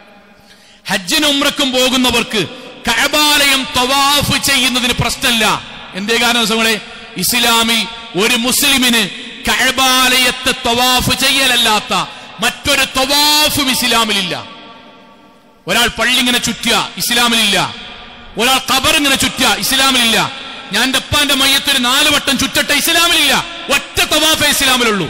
ഹജ്ജിനും ഉംറക്കും പോകുന്നവർക്ക് കഅബാലയം തവാഫ് ചെയ്യുന്നതിന് പ്രശ്നമില്ല എന്തേ കാരണം സുഹൃങ്ങളെ ഇസ്ലാമിൽ ഒരു മുസ്ലിമിന് കഅബാലയത്തെ തവാഫ് ചെയ്യലല്ലാത്ത മറ്റൊരു തവാഫും ഇസ്ലാമിലില്ല ഒരാൾ പള്ളി ഇങ്ങനെ ചുറ്റുക ഇസ്ലാമിലില്ല ഒരാൾ ഖബർ ഇങ്ങനെ ചുറ്റുക ഇസ്ലാമിലില്ല ഞാൻ എൻ്റെ അപ്പാന്റെ മയ്യത്തൊരു നാല് വട്ടം ചുറ്റട്ടെ ഇസ്ലാമിലില്ല ഒറ്റ തവാഫേ ഇസ്ലാമിലുള്ളൂ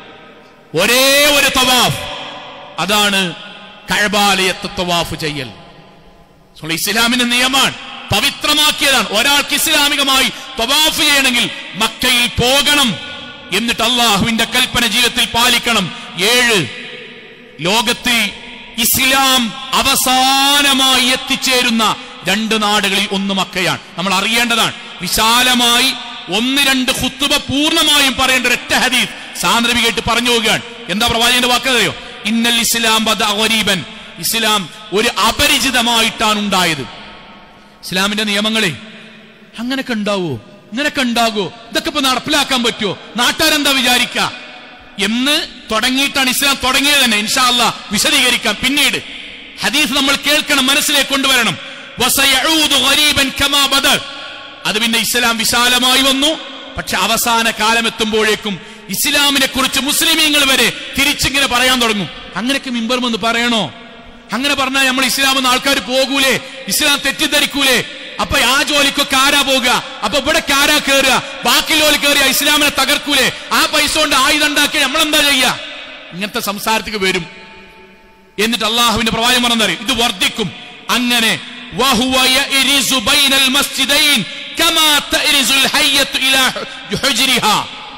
ഒരേ ഒരു തവാഫ് അതാണ് കഴബാലയത്തെ തവാഫ് ചെയ്യൽ സോ, ഇസ്ലാമിന്റെ നിയമമാണ് പവിത്രമാക്കിയതാണ് ഒരാൾക്ക് ഇസ്ലാമികമായി തവാഫ് ചെയ്യണമെങ്കിൽ മക്കയിൽ പോകണം എന്നിട്ട് അള്ളാഹുവിന്റെ കൽപ്പന ജീവിതത്തിൽ പാലിക്കണം ഏഴ് ലോകത്തിൽ ഇസ്ലാം അവസാനമായി എത്തിച്ചേരുന്ന രണ്ട് നാടുകളിൽ ഒന്ന് മക്കയാണ് നമ്മൾ അറിയേണ്ടതാണ് വിശാലമായി ഒന്ന് രണ്ട് ഖുത്തുബ പൂർണ്ണമായും പറയേണ്ട ഒരൊറ്റ ഹദീസ് സാന്ദ്രവി കേട്ട് പറഞ്ഞു പോവുകയാണ് എന്താ പ്രവാചകന്റെ വാക്കറിയോ ഇന്നൽ ഇസ്ലാം ബദ ഗരീബൻ ഇസ്ലാം ഒരു അപരിചിതമായിട്ടാണ് ഉണ്ടായത് ഇസ്ലാമിന്റെ നിയമങ്ങളെ അങ്ങനൊക്കെ ഉണ്ടാവോ ഇങ്ങനൊക്കെ ഉണ്ടാകുമോ ഇതൊക്കെ ഇപ്പൊ നടപ്പിലാക്കാൻ പറ്റുമോ നാട്ടുകാരെന്താ വിചാരിക്ക എന്ന് തുടങ്ങിയിട്ടാണ് ഇസ്ലാം തുടങ്ങിയത് തന്നെ ഇൻഷാ അല്ലാ വിശദീകരിക്കാം പിന്നീട് ഹദീസ് നമ്മൾ കേൾക്കണം മനസ്സിലേക്ക് കൊണ്ടുവരണം വസയഊദു ഗരീബൻ കമാ ബദർ അത് പിന്നെ ഇസ്ലാം വിശാലമായി വന്നു പക്ഷെ അവസാന കാലം എത്തുമ്പോഴേക്കും ഇസ്ലാമിനെ കുറിച്ച് മുസ്ലിമീങ്ങൾ വരെ തിരിച്ചിങ്ങനെ പറയാൻ തുടങ്ങും അങ്ങനെയൊക്കെ മിമ്പറും എന്ന് പറയണോ അങ്ങനെ പറഞ്ഞാൽ നമ്മൾ ഇസ്ലാം എന്ന ആൾക്കാർ പോകൂലേ ഇസ്ലാം തെറ്റിദ്ധരിക്കൂലേ അപ്പൊ ആ ജോലിക്കൊക്കെ ആരാ പോകുക അപ്പൊ ഇവിടെ ആരാ കയറുക ബാക്കി ജോലി കയറിയ ഇസ്ലാമിനെ തകർക്കൂലേ ആ പൈസ കൊണ്ട് ആയുധം ഉണ്ടാക്കി നമ്മളെന്താ ചെയ്യുക ഇങ്ങനത്തെ സംസാരത്തേക്ക് വരും എന്നിട്ട് അള്ളാഹുവിന്റെ പ്രവാചകം പറഞ്ഞറിയും ഇത് വർദ്ധിക്കും അങ്ങനെ വഹുവ യഇരിസു ബൈനൽ മസ്ജിദൈൻ കമാ തഇരിസുൽ ഹയ്യത്തു ഇലാ ഹുജ്രിഹാ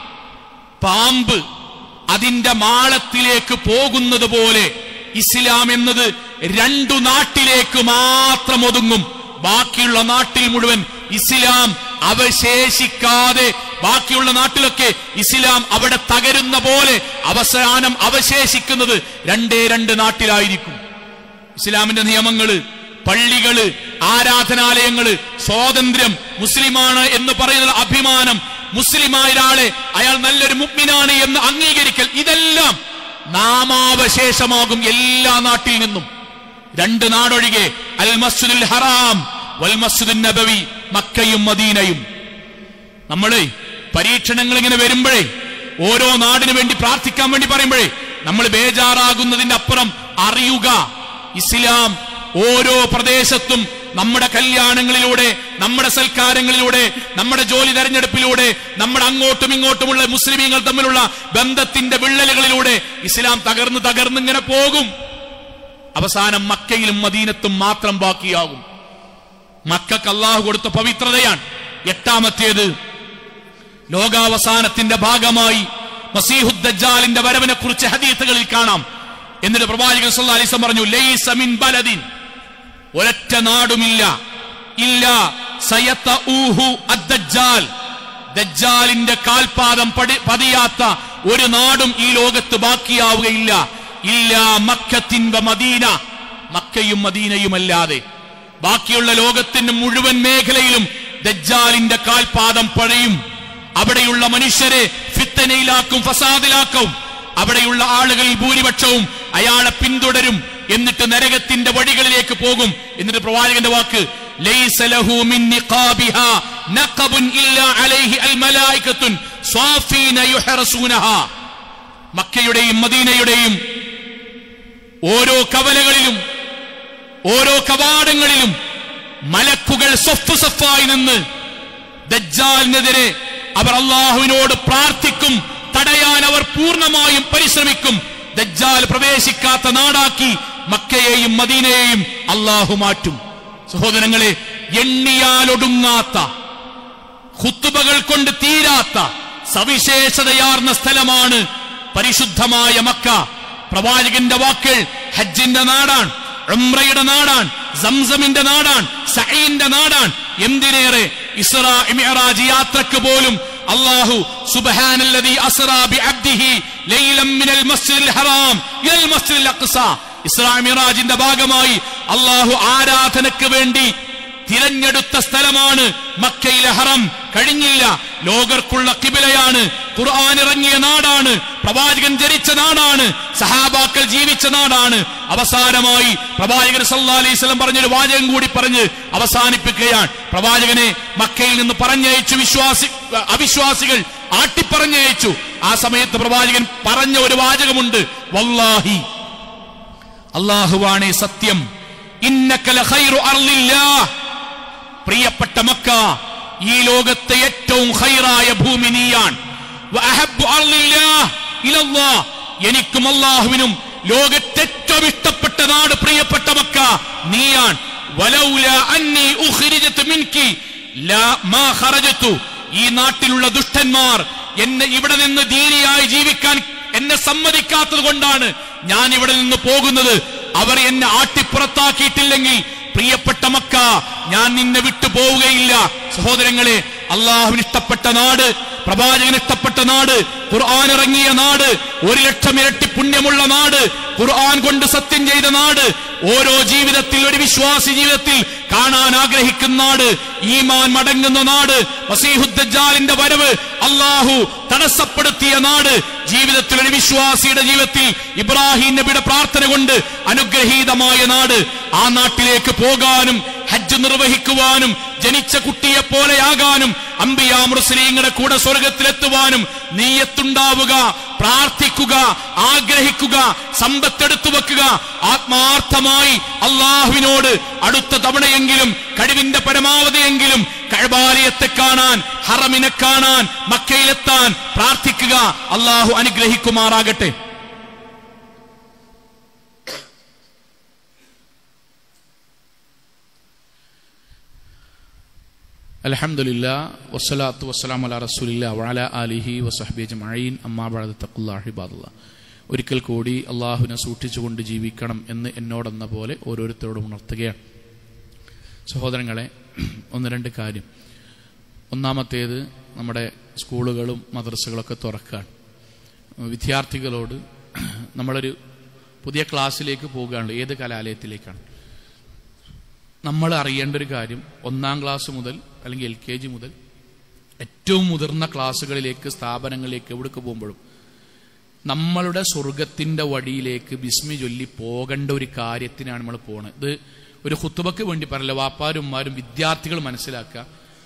പാമ്പ് അതിന്റെ മാളത്തിലേക്ക് പോകുന്നത് പോലെ ഇസ്ലാം എന്നത് രണ്ടു നാട്ടിലേക്ക് മാത്രം ഒതുങ്ങും ബാക്കിയുള്ള നാട്ടിൽ മുഴുവൻ ഇസ്ലാം അവശേഷിക്കാതെ ബാക്കിയുള്ള നാട്ടിലൊക്കെ ഇസ്ലാം അവിടെ തകരുന്ന പോലെ അവസാനം അവശേഷിക്കുന്നത് രണ്ടേ രണ്ട് നാട്ടിലായിരിക്കും ഇസ്ലാമിന്റെ നിയമങ്ങള് പള്ളികള് ആരാധനാലയങ്ങള് സ്വാതന്ത്ര്യം മുസ്ലിമാണ് എന്ന് പറയുന്ന അഭിമാനം മുസ്ലിമായ ഒരാളെ അയാൾ നല്ലൊരു മുഗ്മിനാണ് എന്ന് അംഗീകരിക്കൽ ഇതെല്ലാം നാമാവശേഷമാകും എല്ലാ നാട്ടിൽ നിന്നും രണ്ട് നാടൊഴികെ അൽ മസ്ജിദുൽ ഹറാം വൽ മസ്ജിദുൻ നബവി മക്കയും മദീനയും നമ്മളെ പരീക്ഷണങ്ങൾ ഇങ്ങനെ വരുമ്പോഴേ ഓരോ നാടിനു വേണ്ടി പ്രാർത്ഥിക്കാൻ വേണ്ടി പറയുമ്പോഴേ നമ്മൾ ബേജാറാകുന്നതിന്റെ അപ്പുറം അറിയുക ഇസ്ലാം ഓരോ പ്രദേശത്തും നമ്മുടെ കല്യാണങ്ങളിലൂടെ നമ്മുടെ സൽക്കാരങ്ങളിലൂടെ നമ്മുടെ ജോലി തെരഞ്ഞെടുപ്പിലൂടെ നമ്മുടെ അങ്ങോട്ടും ഇങ്ങോട്ടുമുള്ള മുസ്ലിമീങ്ങൾ തമ്മിലുള്ള ബന്ധത്തിന്റെ വിള്ളലുകളിലൂടെ ഇസ്ലാം തകർന്ന് തകർന്ന് ഇങ്ങനെ പോകും അവസാനം മക്കയിലും മദീനത്തും മാത്രം ബാക്കിയാകും മക്കൾക്ക് അള്ളാഹു കൊടുത്ത പവിത്രതയാണ് എട്ടാമത്തേത് ലോകാവസാനത്തിന്റെ ഭാഗമായി മസീഹുദ്ദജാലിന്റെ വരവിനെ കുറിച്ച് ഹദീത്തുകളിൽ കാണാം എന്നിട്ട് പ്രവാചകൻ സല്ലല്ലാഹു അലൈഹി വസല്ലം പറഞ്ഞു ലൈസ മിൻ ബലദിൻ ഒരൊറ്റ നാടുമില്ല ഇല്ല സയത്ത ഊഹു അദ്ദജ്ജാൽ ദജ്ജാലിന്റെ കാൽപാദം പടി പതിയാത്ത ഒരു നാടും ഈ ലോകത്ത് ബാക്കിയാവുകയില്ല ഇല്ല മക്കത്തിൻ്റെ മദീന മക്കയും മദീനയുമല്ലാതെ ബാക്കിയുള്ള ലോകത്തിന്റെ മുഴുവൻ മേഖലയിലും ദജ്ജാലിന്റെ കാൽപാദം പഴയും അവിടെയുള്ള മനുഷ്യരെ ഫിത്തനയിലാക്കും ഫസാദിലാക്കും അവിടെയുള്ള ആളുകളിൽ ഭൂരിപക്ഷവും അയാളെ പിന്തുടരും എന്നിട്ട് നരകത്തിന്റെ വഴികളിലേക്ക് പോകും എന്നിട്ട് പ്രവാചകന്റെ വാക്ക് ലൈസ ലഹു മിൻ നിഖാബിഹാ നഖബുൻ ഇല്ലാ അലൈഹി അൽ മലായികത്തുൻ സ്വാഫീന യുഹറസൂനഹാ മക്കയുടെയും മദീനയുടെയും ഓരോ കവലകളിലും ഓരോ കവാടങ്ങളിലും മലക്കുകൾ സൊഫ് സഫായി നിന്ന് ദജ്ജാലിനെതിരെ അവർ അള്ളാഹുവിനോട് പ്രാർത്ഥിക്കും തടയാൻ അവർ പൂർണ്ണമായും പരിശ്രമിക്കും ദജ്ജാൽ പ്രവേശിക്കാത്ത നാടാക്കി മക്കയെയും മദീനയെയും അള്ളാഹു മാറ്റും സഹോദരങ്ങളെ എണ്ണിയാലൊടുങ്ങാത്ത ഖുത്തുബകൾ കൊണ്ട് തീരാത്ത സവിശേഷതയാർന്ന സ്ഥലമാണ് പരിശുദ്ധമായ മക്ക പ്രവാചകന്റെ വാക്കുകൾ ഹജ്ജിന്റെ നാടാണ് ഉംറയുടെ നാടാണ് സംസമിന്റെ നാടാണ് സഈന്റെ നാടാണ് എന്തിനേറെ ഇസ്രാ മിഅറാജ് യാത്രക്ക് പോലും അല്ലാഹു സുബ്ഹാനല്ലദീ അസ്റാ ബിഅബ്ദിഹി ലൈലം മിനൽ മസ്ജിദിൽ ഹറാം ഇലൽ മസ്ജിദിൽ അഖ്സ ഇസ്രാ മിറാജിന്റെ ഭാഗമായി അല്ലാഹു ആരാധനക്ക് വേണ്ടി തിരഞ്ഞെടുത്ത സ്ഥലമാണ് മക്കയിലെ ഹറം കഴിഞ്ഞില്ല ലോകർക്കുള്ള കിബിലയാണ് ഖുർആൻ ഇറങ്ങിയ നാടാണ് പ്രവാചകൻ ജനിച്ച നാടാണ് സഹാബാക്കൾ ജീവിച്ച നാടാണ് അവസാനമായി പ്രവാചകൻ സല്ലാ അലൈഹി സ്വലം പറഞ്ഞൊരു വാചകം കൂടി പറഞ്ഞ് അവസാനിപ്പിക്കുകയാണ് പ്രവാചകനെ മക്കയിൽ നിന്ന് പറഞ്ഞയച്ചു വിശ്വാസി അവിശ്വാസികൾ ആട്ടിപ്പറഞ്ഞയച്ചു ആ സമയത്ത് പ്രവാചകൻ പറഞ്ഞ ഒരു വാചകമുണ്ട് വല്ലാഹി അള്ളാഹുവാണേ സത്യം ഇന്നക്കല ഖൈറു അർളില്ലാഹ് പ്രിയപ്പെട്ട മക്ക ഈ ലോകത്തെ ഏറ്റവും ഹൈറായ ഭൂമി നീയാണ് വഅഹബ്ബു അർളില്ലാഹ് ഇലല്ലാഹ്. എനിക്കും അള്ളാഹുവിനും ലോകത്തെ ഏറ്റവും ഇഷ്ടപ്പെട്ട നാട് പ്രിയപ്പെട്ട മക്ക നീയാണ് വലൗല അന്നി ഉഖ്രിജത് മിൻകി ലാ മാ ഖറജതു ഈ നാട്ടിലുള്ള ദുഷ്ടന്മാർ എന്നെ ഇവിടെ നിന്ന് ദീനിയായി ജീവിക്കാൻ എന്നെ സമ്മതിക്കാത്തത് കൊണ്ടാണ് ഞാൻ ഇവിടെ നിന്ന് പോകുന്നത് അവർ എന്നെ ആട്ടിപ്പുറത്താക്കിയിട്ടില്ലെങ്കിൽ പ്രിയപ്പെട്ട മക്ക ഞാൻ നിന്നെ വിട്ടു പോവുകയില്ല സഹോദരങ്ങളെ അള്ളാഹുവിന് ഇഷ്ടപ്പെട്ട നാട് പ്രവാചകന് ഇഷ്ടപ്പെട്ട നാട് ഖുർആൻ ഇറങ്ങിയ നാട് ഒരു ലക്ഷം ഇരട്ടി പുണ്യമുള്ള നാട് ഖുർആൻ കൊണ്ട് സത്യം ചെയ്ത നാട് ഓരോ ജീവിതത്തിൽ ഒരു വിശ്വാസി ജീവിതത്തിൽ കാണാൻ ആഗ്രഹിക്കുന്ന നാട് ഈമാൻ മടങ്ങുന്ന നാട് വസീഹുദ്ദാലിന്റെ വരവ് അള്ളാഹു തടസ്സപ്പെടുത്തിയ നാട് ജീവിതത്തിൽ ഒരു വിശ്വാസിയുടെ ജീവിതത്തിൽ ഇബ്രാഹിം നബിയുടെ പ്രാർത്ഥന കൊണ്ട് അനുഗ്രഹീതമായ നാട് ആ നാട്ടിലേക്ക് പോകാനും ഹജ്ജ് നിർവഹിക്കുവാനും ജനിച്ച കുട്ടിയെ പോലെയാകാനും അമ്പിയാ മുസ്ലിങ്ങളുടെ കൂടെ സ്വർഗത്തിലെത്തുവാനും നീയത്തുണ്ടാവുക പ്രാർത്ഥിക്കുക ആഗ്രഹിക്കുക സമ്പത്തെടുത്തു വെക്കുക ആത്മാർത്ഥമായി അള്ളാഹുവിനോട് അടുത്ത തവണയെങ്കിലും കഴിവിന്റെ പരമാവധിയെങ്കിലും കഴബാലയത്തെ കാണാൻ ഹറമിനെ കാണാൻ മക്കയിലെത്താൻ പ്രാർത്ഥിക്കുക അള്ളാഹു അനുഗ്രഹിക്കുമാറാകട്ടെ അലഹമുല്ല വസ്സലാത്തു വസ്സലാം അല റസൂലില്ല വഅല ആലിഹി വസഹബി അജ്മഈൻ അമ്മാ ബഅദ തഖുല്ലാഹി ഇബാദുല്ലാ ഒരിക്കൽ കൂടി അള്ളാഹുവിനെ സൂക്ഷിച്ചുകൊണ്ട് ജീവിക്കണം എന്ന് എന്നോടെന്ന പോലെ ഓരോരുത്തരോടും ഉണർത്തുകയാണ് സഹോദരങ്ങളെ ഒന്ന് രണ്ട് കാര്യം ഒന്നാമത്തേത് നമ്മുടെ സ്കൂളുകളും മദ്രസകളൊക്കെ തുറക്കുകയാണ് വിദ്യാർത്ഥികളോട് നമ്മളൊരു പുതിയ ക്ലാസ്സിലേക്ക് പോകുകയാണ് ഏത് കലാലയത്തിലേക്കാണ് നമ്മൾ അറിയേണ്ട ഒരു കാര്യം ഒന്നാം ക്ലാസ് മുതൽ അല്ലെങ്കിൽ എൽ കെ ജി മുതൽ ഏറ്റവും മുതിർന്ന ക്ലാസ്സുകളിലേക്ക് സ്ഥാപനങ്ങളിലേക്ക് എവിടേക്ക് പോകുമ്പോഴും നമ്മളുടെ സ്വർഗത്തിന്റെ വഴിയിലേക്ക് ബിസ്മി ചൊല്ലി പോകേണ്ട ഒരു കാര്യത്തിനാണ് നമ്മൾ പോണത് ഇത് ഒരു ഹുത്തുബക്ക് വേണ്ടി പറയല്ല വാപ്പാരും ഉമ്മാരും വിദ്യാർത്ഥികൾ മനസ്സിലാക്കുക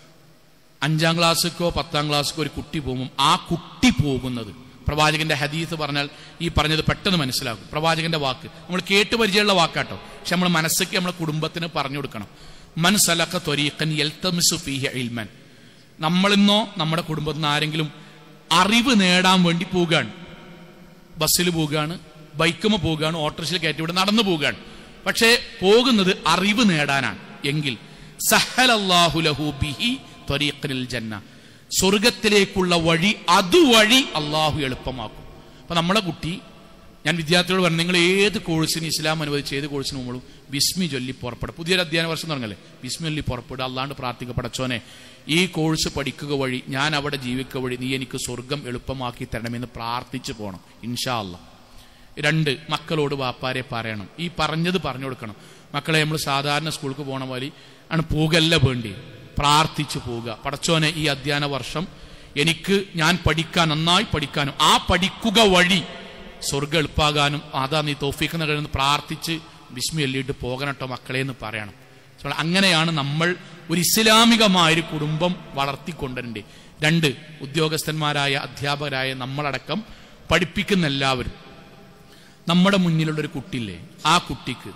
അഞ്ചാം ക്ലാസ്സൊക്കോ പത്താം ക്ലാസ്സൊക്കോ ഒരു കുട്ടി പോകുമ്പോൾ ആ കുട്ടി പോകുന്നത് പ്രവാചകന്റെ ഹദീസ് പറഞ്ഞാൽ ഈ പറഞ്ഞത് പെട്ടെന്ന് മനസ്സിലാക്കും പ്രവാചകന്റെ വാക്ക് നമ്മൾ കേട്ട് പരിചയമുള്ള വാക്കാട്ടോ പക്ഷെ നമ്മൾ മനസ്സൊക്കെ നമ്മളെ കുടുംബത്തിന് പറഞ്ഞു കൊടുക്കണം മനസ്സലക്ക ത്വരീഖൻ യൽത്തമിസു ഫീഹി ഇൽമൻ നമ്മളിന്നോ നമ്മുടെ കുടുംബത്തിൽ നിന്ന് ആരെങ്കിലും അറിവ് നേടാൻ വേണ്ടി പോവുകയാണ് ബസ്സിൽ പോവുകയാണ് ബൈക്കുമ പോവുകയാണ് ഓട്ടോറിക്ഷയിൽ കയറ്റി ഇവിടെ നടന്നു പോവുകയാണ് പക്ഷേ പോകുന്നത് അറിവ് നേടാനാണ് എങ്കിൽ സഹലല്ലാഹു ലഹു ബിഹി ത്വരീഖനിൽ ജന്ന സ്വർഗത്തിലേക്കുള്ള വഴി അതുവഴി അള്ളാഹു എളുപ്പമാക്കും അപ്പൊ നമ്മളെ കുട്ടി ഞാൻ വിദ്യാർത്ഥികളോട് പറഞ്ഞു നിങ്ങൾ ഏത് കോഴ്സിന് ഇസ്ലാം അനുവദിച്ച് ഏത് കോഴ്സിന് മുമ്പും ബിസ്മി ചൊല്ലി പുറപ്പെടും പുതിയൊരു അധ്യയന വർഷം തുടങ്ങല്ലേ ബിസ്മി ചൊല്ലി പുറപ്പെടുക അല്ലാണ്ട് പ്രാർത്ഥിക്ക പടച്ചോനെ ഈ കോഴ്സ് പഠിക്കുക വഴി ഞാൻ അവിടെ ജീവിക്കുക വഴി നീ എനിക്ക് സ്വർഗം എളുപ്പമാക്കി തരണമെന്ന് പ്രാർത്ഥിച്ചു പോകണം ഇൻഷാ അല്ല രണ്ട് മക്കളോട് വാപ്പാരെ പറയണം ഈ പറഞ്ഞത് പറഞ്ഞു കൊടുക്കണം മക്കളെ നമ്മൾ സാധാരണ സ്കൂൾക്ക് പോണ പോലെ ആണ് പോകല്ല വേണ്ടി പ്രാർത്ഥിച്ചു പോവുക പടച്ചോനെ ഈ അധ്യയന വർഷം എനിക്ക് ഞാൻ പഠിക്കാൻ നന്നായി പഠിക്കാനും ആ പഠിക്കുക വഴി സ്വർഗം എളുപ്പാകാനും അതാ നീ തോഫിക്കുന്ന കഴിയുന്ന പ്രാർത്ഥിച്ച് ബിസ്മി എല്ലിയിട്ട് പോകണട്ടോ മക്കളെ എന്ന് പറയണം So, അങ്ങനെയാണ് നമ്മൾ ഒരു ഇസ്ലാമികമായ ഒരു കുടുംബം വളർത്തിക്കൊണ്ടരണ്ടേ രണ്ട് ഉദ്യോഗസ്ഥന്മാരായ അധ്യാപകരായ നമ്മളടക്കം പഠിപ്പിക്കുന്ന എല്ലാവരും നമ്മുടെ മുന്നിലുള്ള ഒരു കുട്ടിയില്ലേ ആ കുട്ടിക്ക്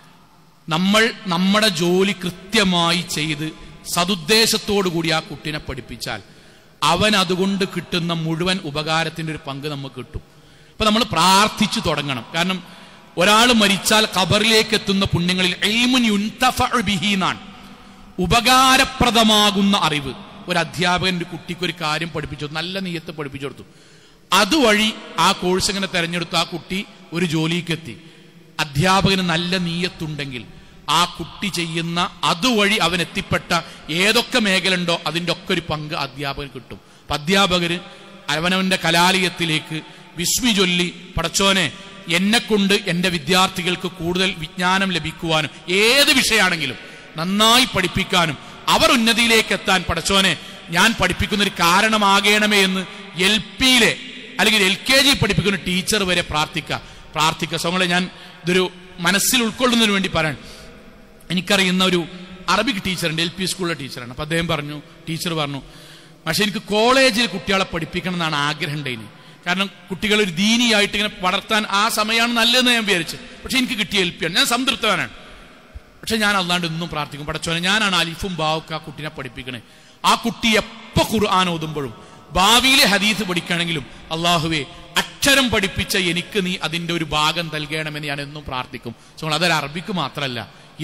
നമ്മൾ നമ്മുടെ ജോലി കൃത്യമായി ചെയ്ത് സതുദ്ദേശത്തോടു കൂടി ആ കുട്ടിനെ പഠിപ്പിച്ചാൽ അവൻ അതുകൊണ്ട് കിട്ടുന്ന മുഴുവൻ ഉപകാരത്തിന്റെ ഒരു പങ്ക് നമുക്ക് കിട്ടും അപ്പൊ നമ്മൾ പ്രാർത്ഥിച്ചു തുടങ്ങണം കാരണം ഒരാൾ മരിച്ചാൽ ഖബറിലേക്ക് എത്തുന്ന പുണ്യങ്ങളിൽ ഇൽമുൻ യുൻതഫഉ ബിഹി എന്നാണ് ഉപകാരപ്രദമാകുന്ന അറിവ് ഒരു അധ്യാപകൻ ഒരു കുട്ടിക്ക് ഒരു കാര്യം പഠിപ്പിച്ചു കൊടുത്തു, നല്ല നീയത്ത് പഠിപ്പിച്ചു കൊടുത്തു അതുവഴി ആ കോഴ്സ് ഇങ്ങനെ തെരഞ്ഞെടുത്ത് ആ കുട്ടി ഒരു ജോലിക്ക് എത്തി അധ്യാപകന് നല്ല നീയത്തുണ്ടെങ്കിൽ ആ കുട്ടി ചെയ്യുന്ന അതുവഴി അവൻ എത്തിപ്പെട്ട ഏതൊക്കെ മേഖല ഉണ്ടോ അതിൻ്റെ ഒക്കെ ഒരു പങ്ക് അധ്യാപകന് കിട്ടും അപ്പൊ അധ്യാപകര് അവനവന്റെ കലാലയത്തിലേക്ക് വിസ്മി ചൊല്ലി പടച്ചോനെ എന്നെ കൊണ്ട് എൻ്റെ വിദ്യാർത്ഥികൾക്ക് കൂടുതൽ വിജ്ഞാനം ലഭിക്കുവാനും ഏത് വിഷയമാണെങ്കിലും നന്നായി പഠിപ്പിക്കാനും അവർ ഉന്നതിയിലേക്ക് എത്താൻ പടച്ചോനെ ഞാൻ പഠിപ്പിക്കുന്ന ഒരു കാരണമാകണമേ എന്ന് എൽ പിയിലെ അല്ലെങ്കിൽ എൽ കെ ജി പഠിപ്പിക്കുന്ന ടീച്ചർ വരെ പ്രാർത്ഥിക്കുക പ്രാർത്ഥിക്കുക സോങ്ങളെ ഞാൻ ഇതൊരു മനസ്സിൽ ഉൾക്കൊള്ളുന്നതിന് വേണ്ടി പറയാൻ എനിക്കറിയുന്ന ഒരു അറബിക് ടീച്ചറുണ്ട് എൽ പി സ്കൂളിലെ ടീച്ചറാണ് അപ്പൊ അദ്ദേഹം പറഞ്ഞു ടീച്ചർ പറഞ്ഞു പക്ഷെ എനിക്ക് കോളേജിൽ കുട്ടികളെ പഠിപ്പിക്കണം എന്നാണ് ആഗ്രഹം ഉണ്ടായിന് കാരണം കുട്ടികൾ ഒരു ദീനിയായിട്ട് ഇങ്ങനെ വളർത്താൻ ആ സമയമാണ് നല്ലതെന്ന് ഞാൻ വിചാരിച്ചു പക്ഷെ എനിക്ക് കിട്ടിയ എൽ പിയാണ് ഞാൻ സംതൃപ്തവാനാണ് പക്ഷെ ഞാൻ അല്ലാണ്ട് ഇന്നും പ്രാർത്ഥിക്കും പടച്ചോനെ ഞാനാണ് അലിഫും ബാവുക്ക് ആ കുട്ടിനെ പഠിപ്പിക്കണേ ആ കുട്ടി എപ്പോ ഖുർആൻ ഓതുമ്പോഴും ഭാവിയിലെ ഹദീസ് പഠിക്കണമെങ്കിലും അള്ളാഹുവേ അക്ഷരം പഠിപ്പിച്ച എനിക്ക് നീ അതിന്റെ ഒരു ഭാഗം നൽകണമെന്ന് ഞാൻ എന്നും പ്രാർത്ഥിക്കും സോ അതൊരു അറബിക്ക് മാത്രമല്ല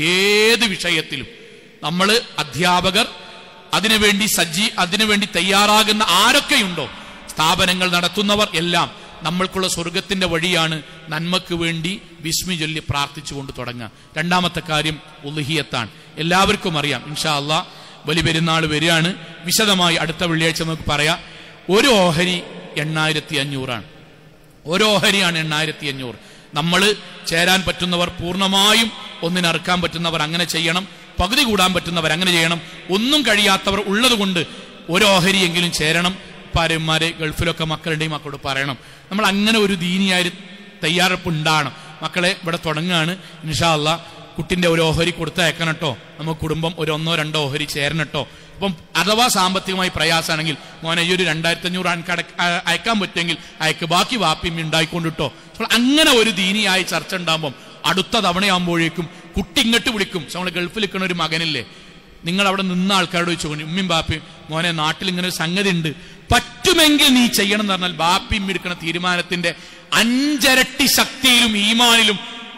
ഏത് വിഷയത്തിലും നമ്മൾ അധ്യാപകർ അതിനുവേണ്ടി സജ്ജി അതിനുവേണ്ടി തയ്യാറാകുന്ന ആരൊക്കെയുണ്ടോ സ്ഥാപനങ്ങൾ നടത്തുന്നവർ എല്ലാം നമ്മൾക്കുള്ള സ്വർഗത്തിന്റെ വഴിയാണ് നന്മക്ക് വേണ്ടി വിസ്മി ചൊല്ലി പ്രാർത്ഥിച്ചുകൊണ്ട് തുടങ്ങുക രണ്ടാമത്തെ കാര്യം ഉൽഹിയത്താണ് എല്ലാവർക്കും അറിയാം ഇൻഷാ അള്ളാ വലിയ പെരുന്നാൾ വരികയാണ് വിശദമായി അടുത്ത വെള്ളിയാഴ്ച നമുക്ക് പറയാം ഒരു ഓഹരി എണ്ണായിരത്തി അഞ്ഞൂറാണ് ഒരു ഓഹരിയാണ് എണ്ണായിരത്തി അഞ്ഞൂറ് നമ്മൾ ചേരാൻ പറ്റുന്നവർ പൂർണ്ണമായും ഒന്നിനറുക്കാൻ പറ്റുന്നവർ അങ്ങനെ ചെയ്യണം പകുതി കൂടാൻ പറ്റുന്നവർ അങ്ങനെ ചെയ്യണം ഒന്നും കഴിയാത്തവർ ഉള്ളത് കൊണ്ട് ഒരു ഓഹരിയെങ്കിലും ചേരണം ഭാര്യന്മാരെ ഗൾഫിലൊക്കെ മക്കളുടെയും മക്കളോട് പറയണം നമ്മൾ അങ്ങനെ ഒരു ദീനിയായ ഒരു തയ്യാറെടുപ്പ് ഉണ്ടാകണം മക്കളെ ഇവിടെ തുടങ്ങുകയാണ് ഇൻഷാ അല്ലാ കുട്ടിന്റെ ഒരു ഓഹരി കൊടുത്തയക്കണം കേട്ടോ നമുക്ക് കുടുംബം ഒരു ഒന്നോ രണ്ടോ ഓഹരി ചേരണം കേട്ടോ അപ്പം അഥവാ സാമ്പത്തികമായി പ്രയാസമാണെങ്കിൽ മോനെ ഈ ഒരു രണ്ടായിരത്തി അഞ്ഞൂറ് അനക്ക് അടക്ക- അ- അയക്കാൻ പറ്റുമെങ്കിൽ അയക്ക് ബാക്കി വാപ്പിയും ഉണ്ടായിക്കൊണ്ടിട്ടോ അപ്പോൾ അങ്ങനെ ഒരു ദീനിയായി ചർച്ച ഉണ്ടാകുമ്പം അടുത്ത തവണയാകുമ്പോഴേക്കും കുട്ടി ഇങ്ങോട്ട് വിളിക്കും നമ്മൾ ഗൾഫിൽ നിൽക്കുന്ന ഒരു മകനില്ലേ നിങ്ങൾ അവിടെ നിന്ന ആൾക്കാരോട് ചോദിച്ചു ഉമ്മിയും ബാപ്പിയും മോനെ നാട്ടിൽ ഇങ്ങനെ ഒരു സംഗതി ഉണ്ട് പറ്റുമെങ്കിൽ നീ ചെയ്യണം എന്ന് പറഞ്ഞാൽ ബാപ്പിയും എടുക്കുന്ന തീരുമാനത്തിന്റെ അഞ്ചരട്ടി ശക്തിയിലും ഈമാനിലും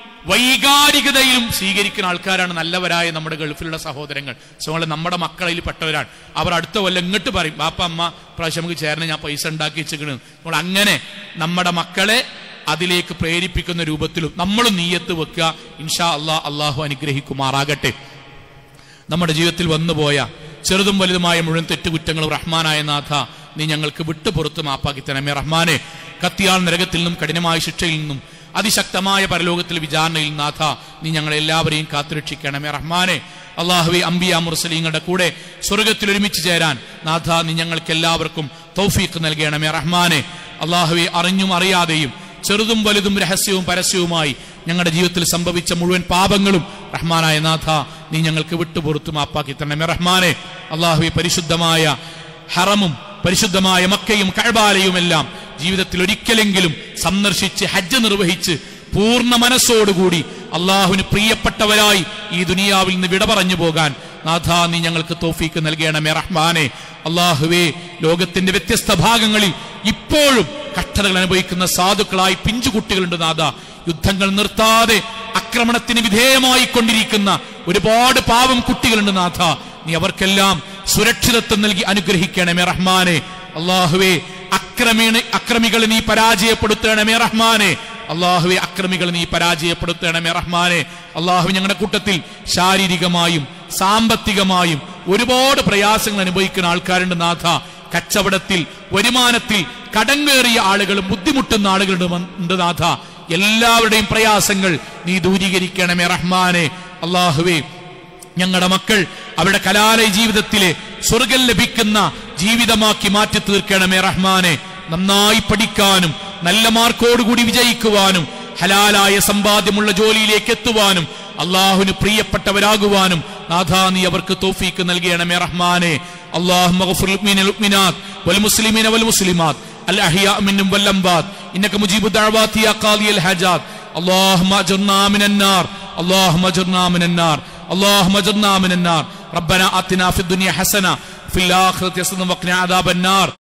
വൈകാരികതയിലും സ്വീകരിക്കുന്ന ആൾക്കാരാണ് നല്ലവരായ നമ്മുടെ ഗൾഫിലുള്ള സഹോദരങ്ങൾ സോ നമ്മള് നമ്മുടെ മക്കളിൽ പെട്ടവരാണ് അവർ അടുത്ത കൊല്ലം ഇങ്ങോട്ട് പറയും ബാപ്പ അമ്മ പ്രാവശ്യം നമുക്ക് ചേർന്ന് ഞാൻ പൈസ ഉണ്ടാക്കി വെച്ചിരിക്കണ് നമ്മൾ അങ്ങനെ നമ്മുടെ മക്കളെ അതിലേക്ക് പ്രേരിപ്പിക്കുന്ന രൂപത്തിലും നമ്മൾ നീയത്ത് വെക്കുക ഇൻഷാ അള്ളാഹ് അള്ളാഹു അനുഗ്രഹിക്കുമാറാകട്ടെ നമ്മുടെ ജീവിതത്തിൽ വന്നുപോയ ചെറുതും വലുതുമായ മുഴുവൻ തെറ്റുകുറ്റങ്ങളും റഹ്മാനായ നാഥ നീ ഞങ്ങൾക്ക് വിട്ടു പുറത്ത് മാപ്പാക്കി തരണമേ റഹ്മാനെ കത്തിയാൾ നരകത്തിൽ നിന്നും കഠിനമായ ശിക്ഷയിൽ നിന്നും അതിശക്തമായ പരലോകത്തിൽ വിചാരണയിൽ നാഥ നീ ഞങ്ങളെ എല്ലാവരെയും കാത്തുരക്ഷിക്കണമേ റഹ്മാനെ അള്ളാഹുവെ അംബിയ മുർസലീങ്ങളുടെ കൂടെ സ്വർഗത്തിൽ ഒരുമിച്ച് ചേരാൻ നാഥ നീ ഞങ്ങൾക്ക് എല്ലാവർക്കും തൗഫീഖ് നൽകണമേ റഹ്മാനെ അള്ളാഹുവെ അറിഞ്ഞും അറിയാതെയും ചെറുതും വലുതും രഹസ്യവും പരസ്യവുമായി ഞങ്ങളുടെ ജീവിതത്തിൽ സംഭവിച്ച മുഴുവൻ പാപങ്ങളും റഹ്മാനായ നാഥ നീ ഞങ്ങൾക്ക് വിട്ടുപുറത്തു മാപ്പാക്കി തരണമേ റഹ്മാനെ അള്ളാഹുവെ പരിശുദ്ധമായ ഹറമും പരിശുദ്ധമായ മക്കയും കഴബാലയും എല്ലാം ജീവിതത്തിൽ ഒരിക്കലെങ്കിലും സന്ദർശിച്ച് ഹജ്ജ് നിർവഹിച്ച് പൂർണ്ണ മനസ്സോടുകൂടി അള്ളാഹുവിന് പ്രിയപ്പെട്ടവരായി ഈ ദുനിയാവിൽ നിന്ന് വിട പറഞ്ഞു പോകാൻ നാഥ നീ ഞങ്ങൾക്ക് തോഫീക്ക് നൽകണമേ റഹ്മാനെ അള്ളാഹുവേ ലോകത്തിന്റെ വ്യത്യസ്ത ഭാഗങ്ങളിൽ ഇപ്പോഴും കഷ്ടതകൾ അനുഭവിക്കുന്ന സാധുക്കളായി പിഞ്ചുകുട്ടികളുണ്ട് നാഥ യുദ്ധങ്ങൾ നിർത്താതെ ആക്രമണത്തിന് വിധേയമായി കൊണ്ടിരിക്കുന്ന ഒരുപാട് പാവം കുട്ടികളുണ്ട് നാഥ നീ അവർക്കെല്ലാം സുരക്ഷിതത്വം നൽകി അനുഗ്രഹിക്കണമേ റഹ്മാനെ അള്ളാഹുവേ അക്രമീണ അക്രമികളെ നീ പരാജയപ്പെടുത്തണമേ റഹ്മാനെ അള്ളാഹുവെ അക്രമികൾ നീ പരാജയപ്പെടുത്തണമേ റഹ്മാനെ അള്ളാഹു ഞങ്ങളുടെ കൂട്ടത്തിൽ ശാരീരികമായും സാമ്പത്തികമായും ഒരുപാട് പ്രയാസങ്ങൾ അനുഭവിക്കുന്ന ആൾക്കാരുണ്ട് നാഥ കച്ചവടത്തിൽ വരുമാനത്തിൽ കടങ്ങേറിയ ആളുകളും ബുദ്ധിമുട്ടുന്ന ആളുകളുണ്ട് ഉണ്ട് നാഥ എല്ലാവരുടെയും പ്രയാസങ്ങൾ നീ ദൂരീകരിക്കണമേ റഹ്മാനെ അള്ളാഹുവേ ഞങ്ങളുടെ മക്കൾ അവരുടെ കലാലയ ജീവിതത്തിലെ സ്വർഗം ലഭിക്കുന്ന ജീവിതമാക്കി മാറ്റി തീർക്കണമേ റഹ്മാനെ നന്നായി പഠിക്കാനും നല്ല മാർക്കോടുകൂടി വിജയിക്കുവാനും ഹലാലായ സമ്പാദ്യമുള്ള ജോലിയിലേക്ക് എത്തുവാനും അള്ളാഹുവിന് പ്രിയപ്പെട്ടവരാകുവാനും നാഥാ നീ അവർക്ക് തോഫീക്ക് നൽകണമേ റഹ്മാനെ والمسلمين والمسلمات الأحياء منهم والأموات إنك مجيب الدعوات يا قاضي الحاجات اللهم أجرنا من النار اللهم أجرنا من النار اللهم أجرنا من النار ربنا آتنا في الدنيا حسنة في الآخرة حسنة وقنا عذاب النار